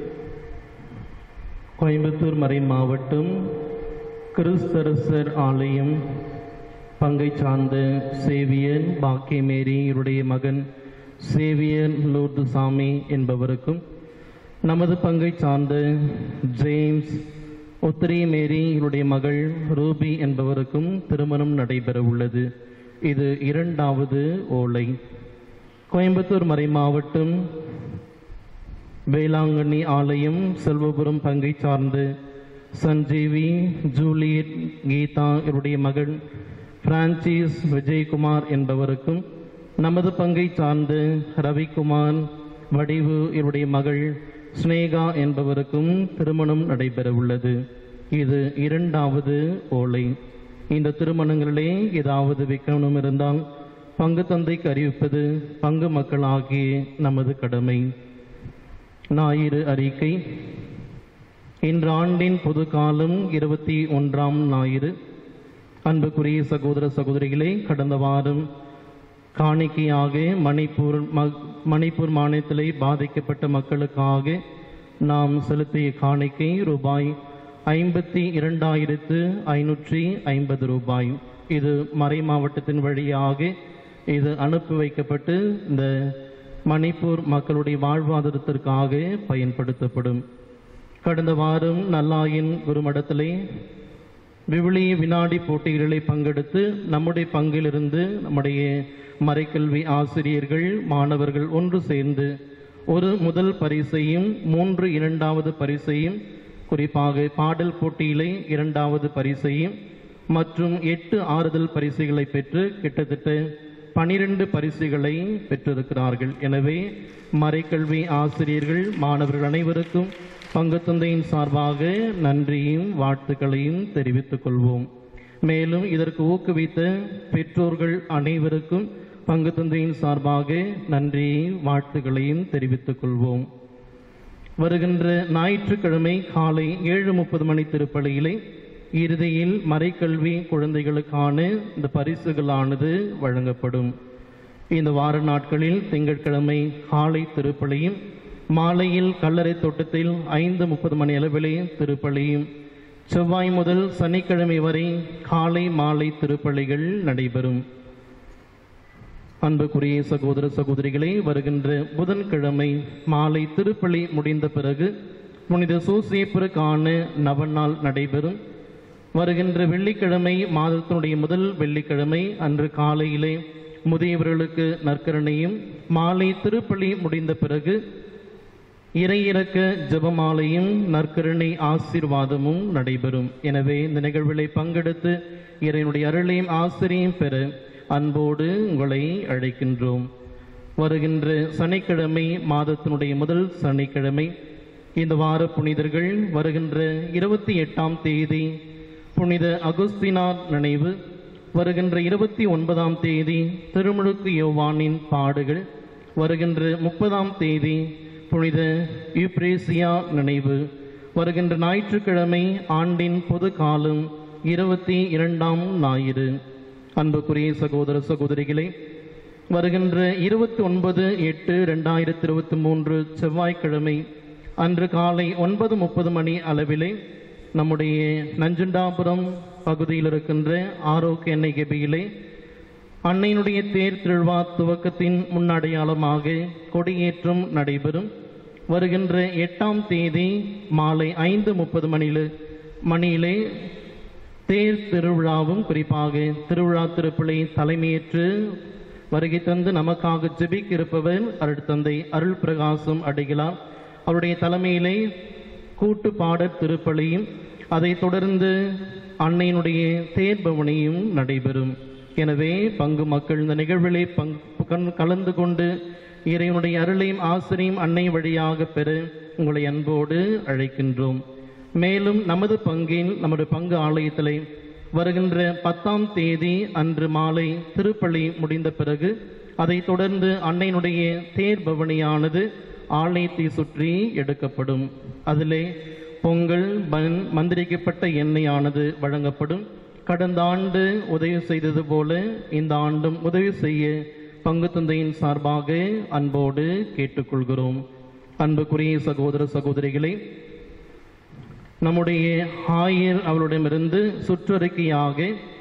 கோயம்புத்தூர் மறை மாவட்டம் கிறிஸ்தரசர் ஆலயம் பங்கை சார்ந்த சேவியன் பாக்கியமேரி இவருடைய மகன் சேவியன் லூர்து சாமி என்பவருக்கும் நமது பங்கை சார்ந்த ஜேம்ஸ் உத்திரி மேரி இவருடைய மகள் ரூபி என்பவருக்கும் திருமணம் நடைபெற உள்ளது இது இரண்டாவது ஓலை கோயம்புத்தூர் மறை மாவட்டம் வேளாங்கண்ணி ஆலயம் செல்வபுரம் பங்கை சார்ந்து சஞ்சீவி ஜூலியட் கீதா இவருடைய மகன் பிரான்சிஸ் விஜயகுமார் என்பவருக்கும் நமது பங்கை சார்ந்து ரவிக்குமார் வடிவு இவருடைய மகள் ஸ்னேகா என்பவருக்கும் திருமணம் நடைபெற உள்ளது இது இரண்டாவது ஓலை இந்த திருமணங்களிலே ஏதாவது விக்கணும் இருந்தால் பங்கு தந்தைக்கு அறிவிப்பது பங்கு மக்கள் ஆகிய நமது கடமை ஞாயிறு அறிக்கை இன்று ஆண்டின் பொது காலம் இருபத்தி ஒன்றாம் ஞாயிறு அன்புக்குரிய சகோதர சகோதரிகளே கடந்த வாரம் காணிக்கையாக மணிப்பூர் ம- மணிப்பூர் மாநிலத்திலே பாதிக்கப்பட்ட மக்களுக்காக நாம் செலுத்திய காணிக்கை ரூபாய் ஐம்பத்தி இரண்டாயிரத்து ஐநூற்றி ஐம்பது ரூபாய் இது மறை மாவட்டத்தின் வழியாக இது அனுப்பி வைக்கப்பட்டு இந்த மணிப்பூர் மக்களுடைய வாழ்வாதாரத்திற்காக பயன்படுத்தப்படும் கடந்த வாரம் நல்லாயின் குருமடத்திலே விவிலிய வினாடி போட்டிகளில் பங்கெடுத்து நம்முடைய பங்கிலிருந்து நம்முடைய மறைக்கல்வி ஆசிரியர்கள் மாணவர்கள் ஒன்று சேர்ந்து ஒரு முதல் பரிசையும் மூன்று இரண்டாவது பரிசையும் குறிப்பாக பாடல் போட்டியிலே இரண்டாவது பரிசையும் மற்றும் எட்டு ஆறுதல் பரிசுகளை பெற்று கிட்டத்தட்ட பனிரெண்டு பரிசுகளை பெற்றிருக்கிறார்கள் எனவே மறைக்கல்வி ஆசிரியர்கள் மாணவர்கள் அனைவருக்கும் பங்கு தந்தையின் சார்பாக நன்றியும் வாழ்த்துக்களையும் தெரிவித்துக் கொள்வோம் மேலும் இதற்கு ஊக்குவித்த பெற்றோர்கள் அனைவருக்கும் பங்கு தந்தையின் சார்பாக நன்றியையும் வாழ்த்துக்களையும் தெரிவித்துக் கொள்வோம் வருகின்ற ஞாயிற்றுக்கிழமை காலை ஏழு முப்பது மணி திருப்பலியிலே இறுதியில் மறைக்கல்வி குழந்தைகளுக்கான இந்த பரிசுகளானது வழங்கப்படும் இந்த வார நாட்களில் திங்கட்கிழமை காலை திருப்பலியும் மாலையில் கல்லறை தோட்டத்தில் ஐந்து முப்பது மணி அளவிலே திருப்பலியும் செவ்வாய் முதல் சனிக்கிழமை வரை காலை மாலை திருப்பலிகள் நடைபெறும் அன்புக்குரிய சகோதர சகோதரிகளே வருகின்ற புதன்கிழமை மாலை திருப்பலி முடிந்த பிறகு புனித சூசேப்பருக்கான நவநாள் நடைபெறும் வருகின்ற வெள்ளிக்கிழமை மாதத்தினுடைய முதல் வெள்ளிக்கிழமை அன்று காலையிலே முதியவர்களுக்கு நற்கரணையும் மாலை திருப்பலி முடிந்த பிறகு இறையிறக்க ஜெபமாலையும் நற்கருணை ஆசீர்வாதமும் நடைபெறும் எனவே இந்த நிகழ்விலை பங்கெடுத்து இறைவனுடைய அருளையும் ஆசிரியம் பெற அன்போடு உங்களை அழைக்கின்றோம் வருகின்ற சனிக்கிழமை மாதத்தினுடைய முதல் சனிக்கிழமை இந்த வார புனிதர்கள் வருகின்ற இருபத்தி எட்டாம் தேதி புனித அகுஸ்தினார் நினைவு வருகின்ற இருபத்தி ஒன்பதாம் தேதி திருமுழுக்கு யோவானின் பாடுகள் வருகின்ற முப்பதாம் தேதி புனித யூப்ரேசியா நினைவு வருகின்ற ஞாயிற்றுக்கிழமை ஆண்டின் பொது காலம் இருபத்தி இரண்டாம் ஞாயிறு அன்புக்குரிய சகோதர சகோதரிகளே வருகின்ற இருபத்தி ஒன்பது எட்டு ரெண்டாயிரத்தி இருபத்தி மூன்று செவ்வாய்க்கிழமை அன்று காலை ஒன்பது முப்பது மணி அளவிலே நம்முடைய நஞ்சுண்டாபுரம் பகுதியில் இருக்கின்ற ஆரோக்கிய எண்ணெய் கெபியிலே அன்னையினுடைய தேர் திருவிழா துவக்கத்தின் முன்னடையாளமாக கொடியேற்றம் நடைபெறும் வருகின்ற எட்டாம் தேதி மாலை ஐந்து முப்பது மணியில் மணியிலே தேர் திருவிழாவும் குறிப்பாக திருவிழா திருப்பிள்ளை தலைமையேற்று வருகை தந்து நமக்காக ஜெபிக்க இருப்பவர் அருள் தந்தை அருள் பிரகாசம் அடைகிறார் அவருடைய தலைமையிலே கூட்டு பாடற் திருப்பலியும் அதைத் தொடர்ந்து அன்னையினுடைய தேர்பவனியும் நடைபெறும் எனவே பங்கு மக்கள் இந்த நிகழ்விலே பங்கு கண்- கலந்து கொண்டு இறைவனுடைய அருளையும் ஆசிரியும் அன்னை வழியாக பெற உங்களை அன்போடு அழைக்கின்றோம் மேலும் நமது பங்கில் நமது பங்கு ஆலயத்திலே வருகின்ற பத்தாம் தேதி அன்று மாலை திருப்பலி முடிந்த பிறகு அதைத் தொடர்ந்து அன்னையினுடைய தேர் பவனியானது ஆலயத்தை சுற்றி எடுக்கப்படும் அதிலே பொங்கல் பன் மந்திரிக்கப்பட்ட எண்ணெயானது வழங்கப்படும் கடந்த ஆண்டு உதவி செய்தது போல இந்த ஆண்டும் உதவி செய்ய பங்கு தந்தையின் சார்பாக அன்போடு கேட்டுக்கொள்கிறோம் அன்புக்குரிய சகோதர சகோதரிகளே நம்முடைய ஆயர் அவரிடமிருந்து சுற்றறிக்கையாக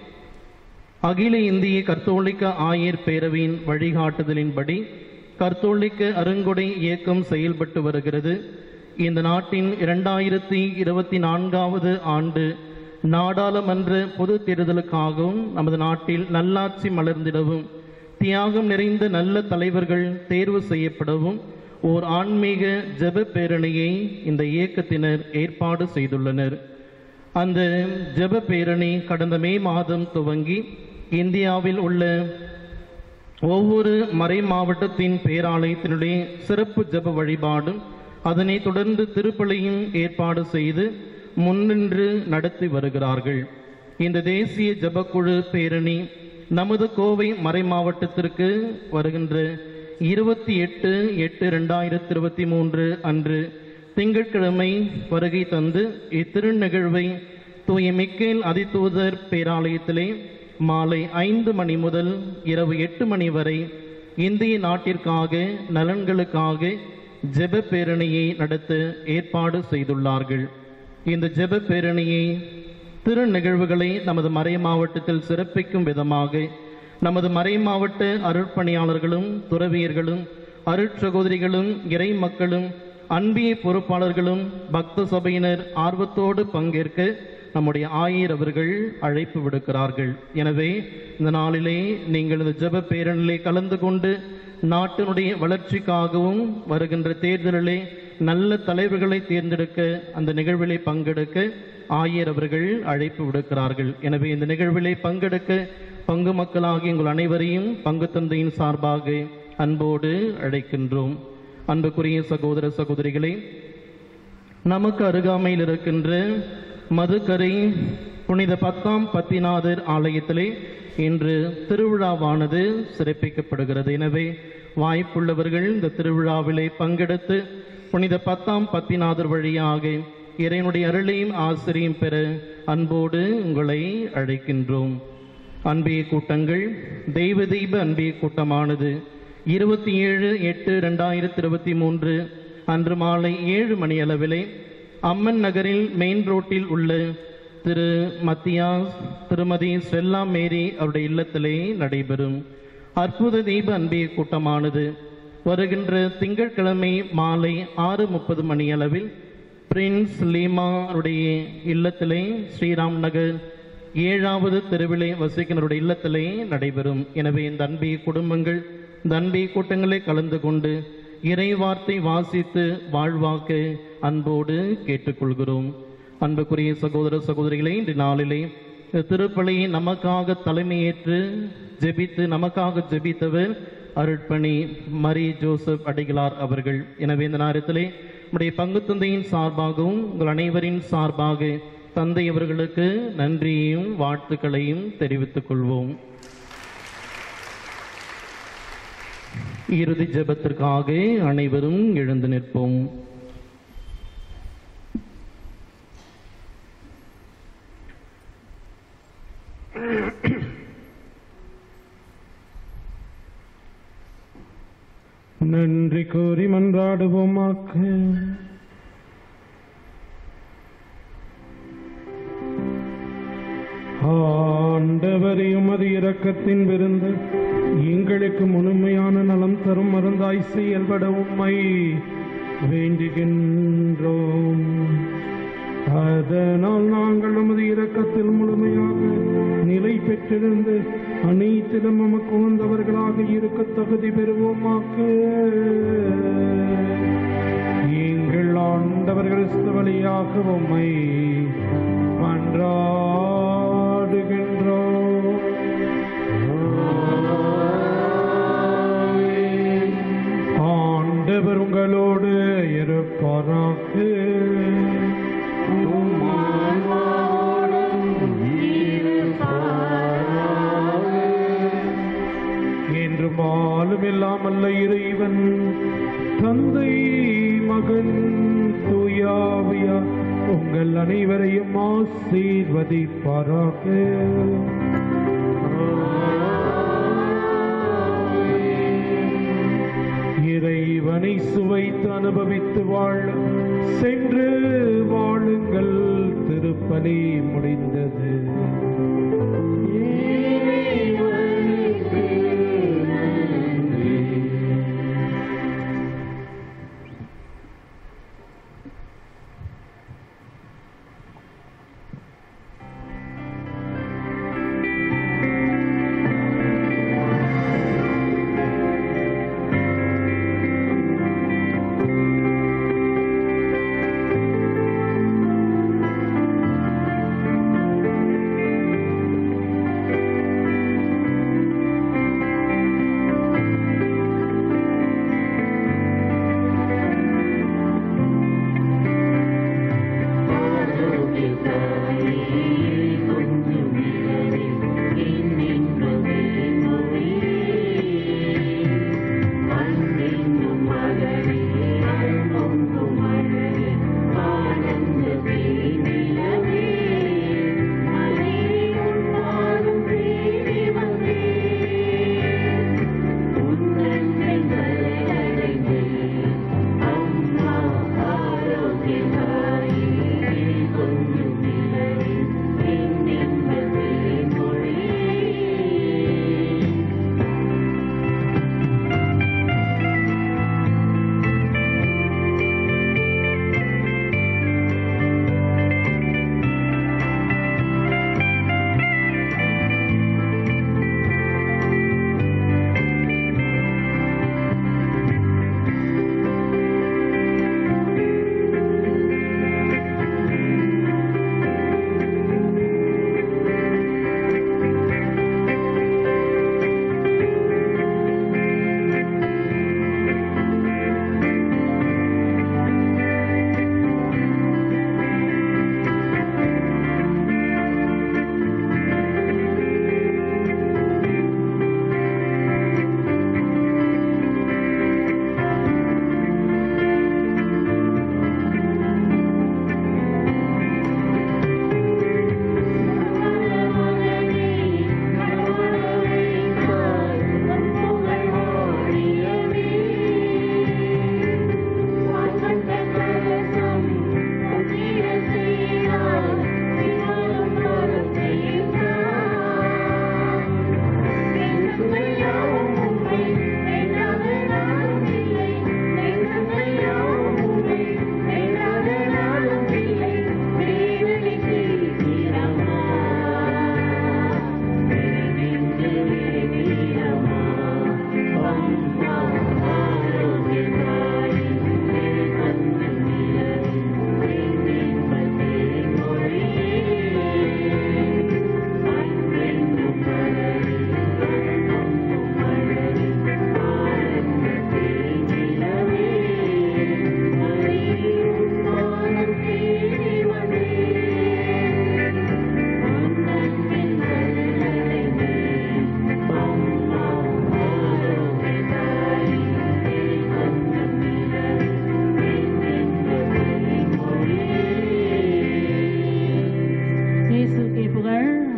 அகில இந்திய கர்த்தோலிக்க ஆயர் பேரவையின் வழிகாட்டுதலின்படி கர்த்தோலிக்க அருங்கொடை இயக்கம் செயல்பட்டு வருகிறது இந்த நாட்டின் இரண்டாயிரத்தி இருபத்தி நான்காவது ஆண்டு நாடாளுமன்ற பொது தேர்தலுக்காகவும் நமது நாட்டில் நல்லாட்சி மலர்ந்திடவும் தியாகம் நிறைந்த நல்ல தலைவர்கள் தேர்வு செய்யப்படவும் ஓர் ஆன்மீக ஜெப பேரணியை இந்த இயக்கத்தினர் ஏற்பாடு செய்துள்ளனர் அந்த ஜெப பேரணி கடந்த மே மாதம் துவங்கி இந்தியாவில் உள்ள ஒவ்வொரு மறை மாவட்டத்தின் பேராலயத்தினுடைய சிறப்பு ஜெப வழிபாடும் அதனைத் தொடர்ந்து திருப்பலியும் ஏற்பாடு செய்து முன்னின்று நடத்தி வருகிறார்கள் இந்த தேசிய ஜெபக்குழு பேரணி நமது கோவை மறை மாவட்டத்திற்கு வருகின்ற இருபத்தி எட்டு எட்டு ரெண்டாயிரத்தி இருபத்தி மூன்று அன்று திங்கட்கிழமை வருகை தந்து இத்திருநிகழ்வை தூய மிக்கேல் அதிதூதர் பேராலயத்திலே மாலை ஐந்து மணி முதல் இரவு எட்டு மணி வரை இந்திய நாட்டிற்காக நலன்களுக்காக ஜெப பேரணியை நடத்த ஏற்பாடு செய்துள்ளார்கள் இந்த ஜெப பேரணியை திரு நிகழ்வுகளை நமது மறை மாவட்டத்தில் சிறப்பிக்கும் விதமாக நமது மறை மாவட்ட அருட்பணியாளர்களும் துறவியர்களும் அருட்சகோதரிகளும் இறை மக்களும் அன்பிய பொறுப்பாளர்களும் பக்த சபையினர் ஆர்வத்தோடு பங்கேற்க நம்முடைய ஆயர் அவர்கள் அழைப்பு விடுக்கிறார்கள் எனவே இந்த நாளிலே நீங்கள் இந்த ஜெப பேரணிலே கலந்து கொண்டு நாட்டினுடைய வளர்ச்சிக்காகவும் வருகின்ற தேர்தலிலே நல்ல தலைவர்களை தேர்ந்தெடுக்க அந்த நிகழ்விலே பங்கெடுக்க ஆயர் அவர்கள் அழைப்பு விடுக்கிறார்கள் எனவே இந்த நிகழ்விலே பங்கெடுக்க பங்கு மக்களாகிய உங்கள் அனைவரையும் பங்கு தந்தையின் சார்பாக அன்போடு அழைக்கின்றோம் அன்புக்குரிய சகோதர சகோதரிகளே நமக்கு அருகாமையில் இருக்கின்ற மதுக்கரை புனித பத்தாம் பத்திநாதர் ஆலயத்திலே இன்று திருவிழாவானது சிறப்பிக்கப்படுகிறது எனவே வாய்ப்புள்ளவர்கள் இந்த திருவிழாவிலே பங்கெடுத்து புனித பத்தாம் பத்திநாதர் வழியாக இறைவனுடைய அருளையும் ஆசிரியம் பெற அன்போடு உங்களை அழைக்கின்றோம் அன்பிய கூட்டங்கள் தெய்வ தெய்வ அன்பிய கூட்டமானது இருபத்தி ஏழு எட்டு ரெண்டாயிரத்தி இருபத்தி மூன்று அன்று மாலை ஏழு மணி அளவிலே அம்மன் நகரில் மெயின் ரோட்டில் உள்ள திரு மத்தியா திருமதி ஸ்வெல்லா மேரி அவருடைய இல்லத்திலே நடைபெறும் அற்புத தீப அன்பிய கூட்டமானது வருகின்ற திங்கட்கிழமை மாலை ஆறு முப்பது மணி அளவில் பிரின்ஸ் லீமா அவருடைய இல்லத்திலே ஸ்ரீராம் நகர் ஏழாவது தெருவிலே வசிக்கினருடைய இல்லத்திலே நடைபெறும் எனவே இந்த அன்பிய குடும்பங்கள் இந்த அன்பிய கூட்டங்களே கலந்து கொண்டு இறை வார்த்தை வாசித்து வாழ்வாக்க அன்போடு கேட்டுக்கொள்கிறோம் அன்புக்குரிய சகோதர சகோதரிகளே இன்று நாளிலே இந்த திருப்பலியை நமக்காக தலைமையேற்று ஜெபித்து நமக்காக ஜெபித்தவர் அருட்பணி மரி ஜோசப் அடிகளார் அவர்கள் எனவே இந்த நேரத்திலே நம்முடைய பங்கு தந்தையின் சார்பாகவும் உங்கள் அனைவரின் சார்பாக தந்தை அவர்களுக்கு நன்றியையும் வாழ்த்துக்களையும் தெரிவித்துக் கொள்வோம் இறுதி ஜெபத்திற்காக அனைவரும் எழுந்து நிற்போம் நன்றி கூறி மன்றாடுவோமாக்கு ஆண்டவரே உமது இரக்கத்தின் விருந்து எங்களுக்கு முழுமையான நலம் தரும் மருந்தாய் செயல்பட உம்மை வேண்டுகின்றோம் அதனால் நாங்கள் உமது இரக்கத்தில் முழுமையாக நிலை பெற்றிருந்து அனைத்திலும் உமக்கு உணர்ந்தவர்களாக இருக்க தகுதி பெறுவோமாக்கு எங்கள் ஆண்டவர் கிறிஸ்து வழியாக உம்மை மன்றாடுகின்றோம் ஆண்டவர் உங்களோடு இருப்பாராக என்று மாலும் இல்லாமல்ல இறைவன் தந்தை மகன் தூயாவியா உங்கள் அனைவரையும் ஆசீர்வதிப்பாராக இறைவனை சுவைத்து அனுபவித்து வாழ சென்று வாழுங்கள் திருப்பலி முடிந்தது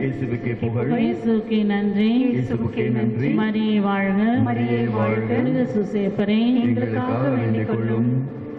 இயேசுவுக்கே புகழ் இயேசுக்கே நன்றி இயேசுவுக்கே நன்றி மரியே வாழ்க மரியே வாழ்க புனித சுசேப்பரே எங்களுக்காக வேண்டிக் கொள்ளும்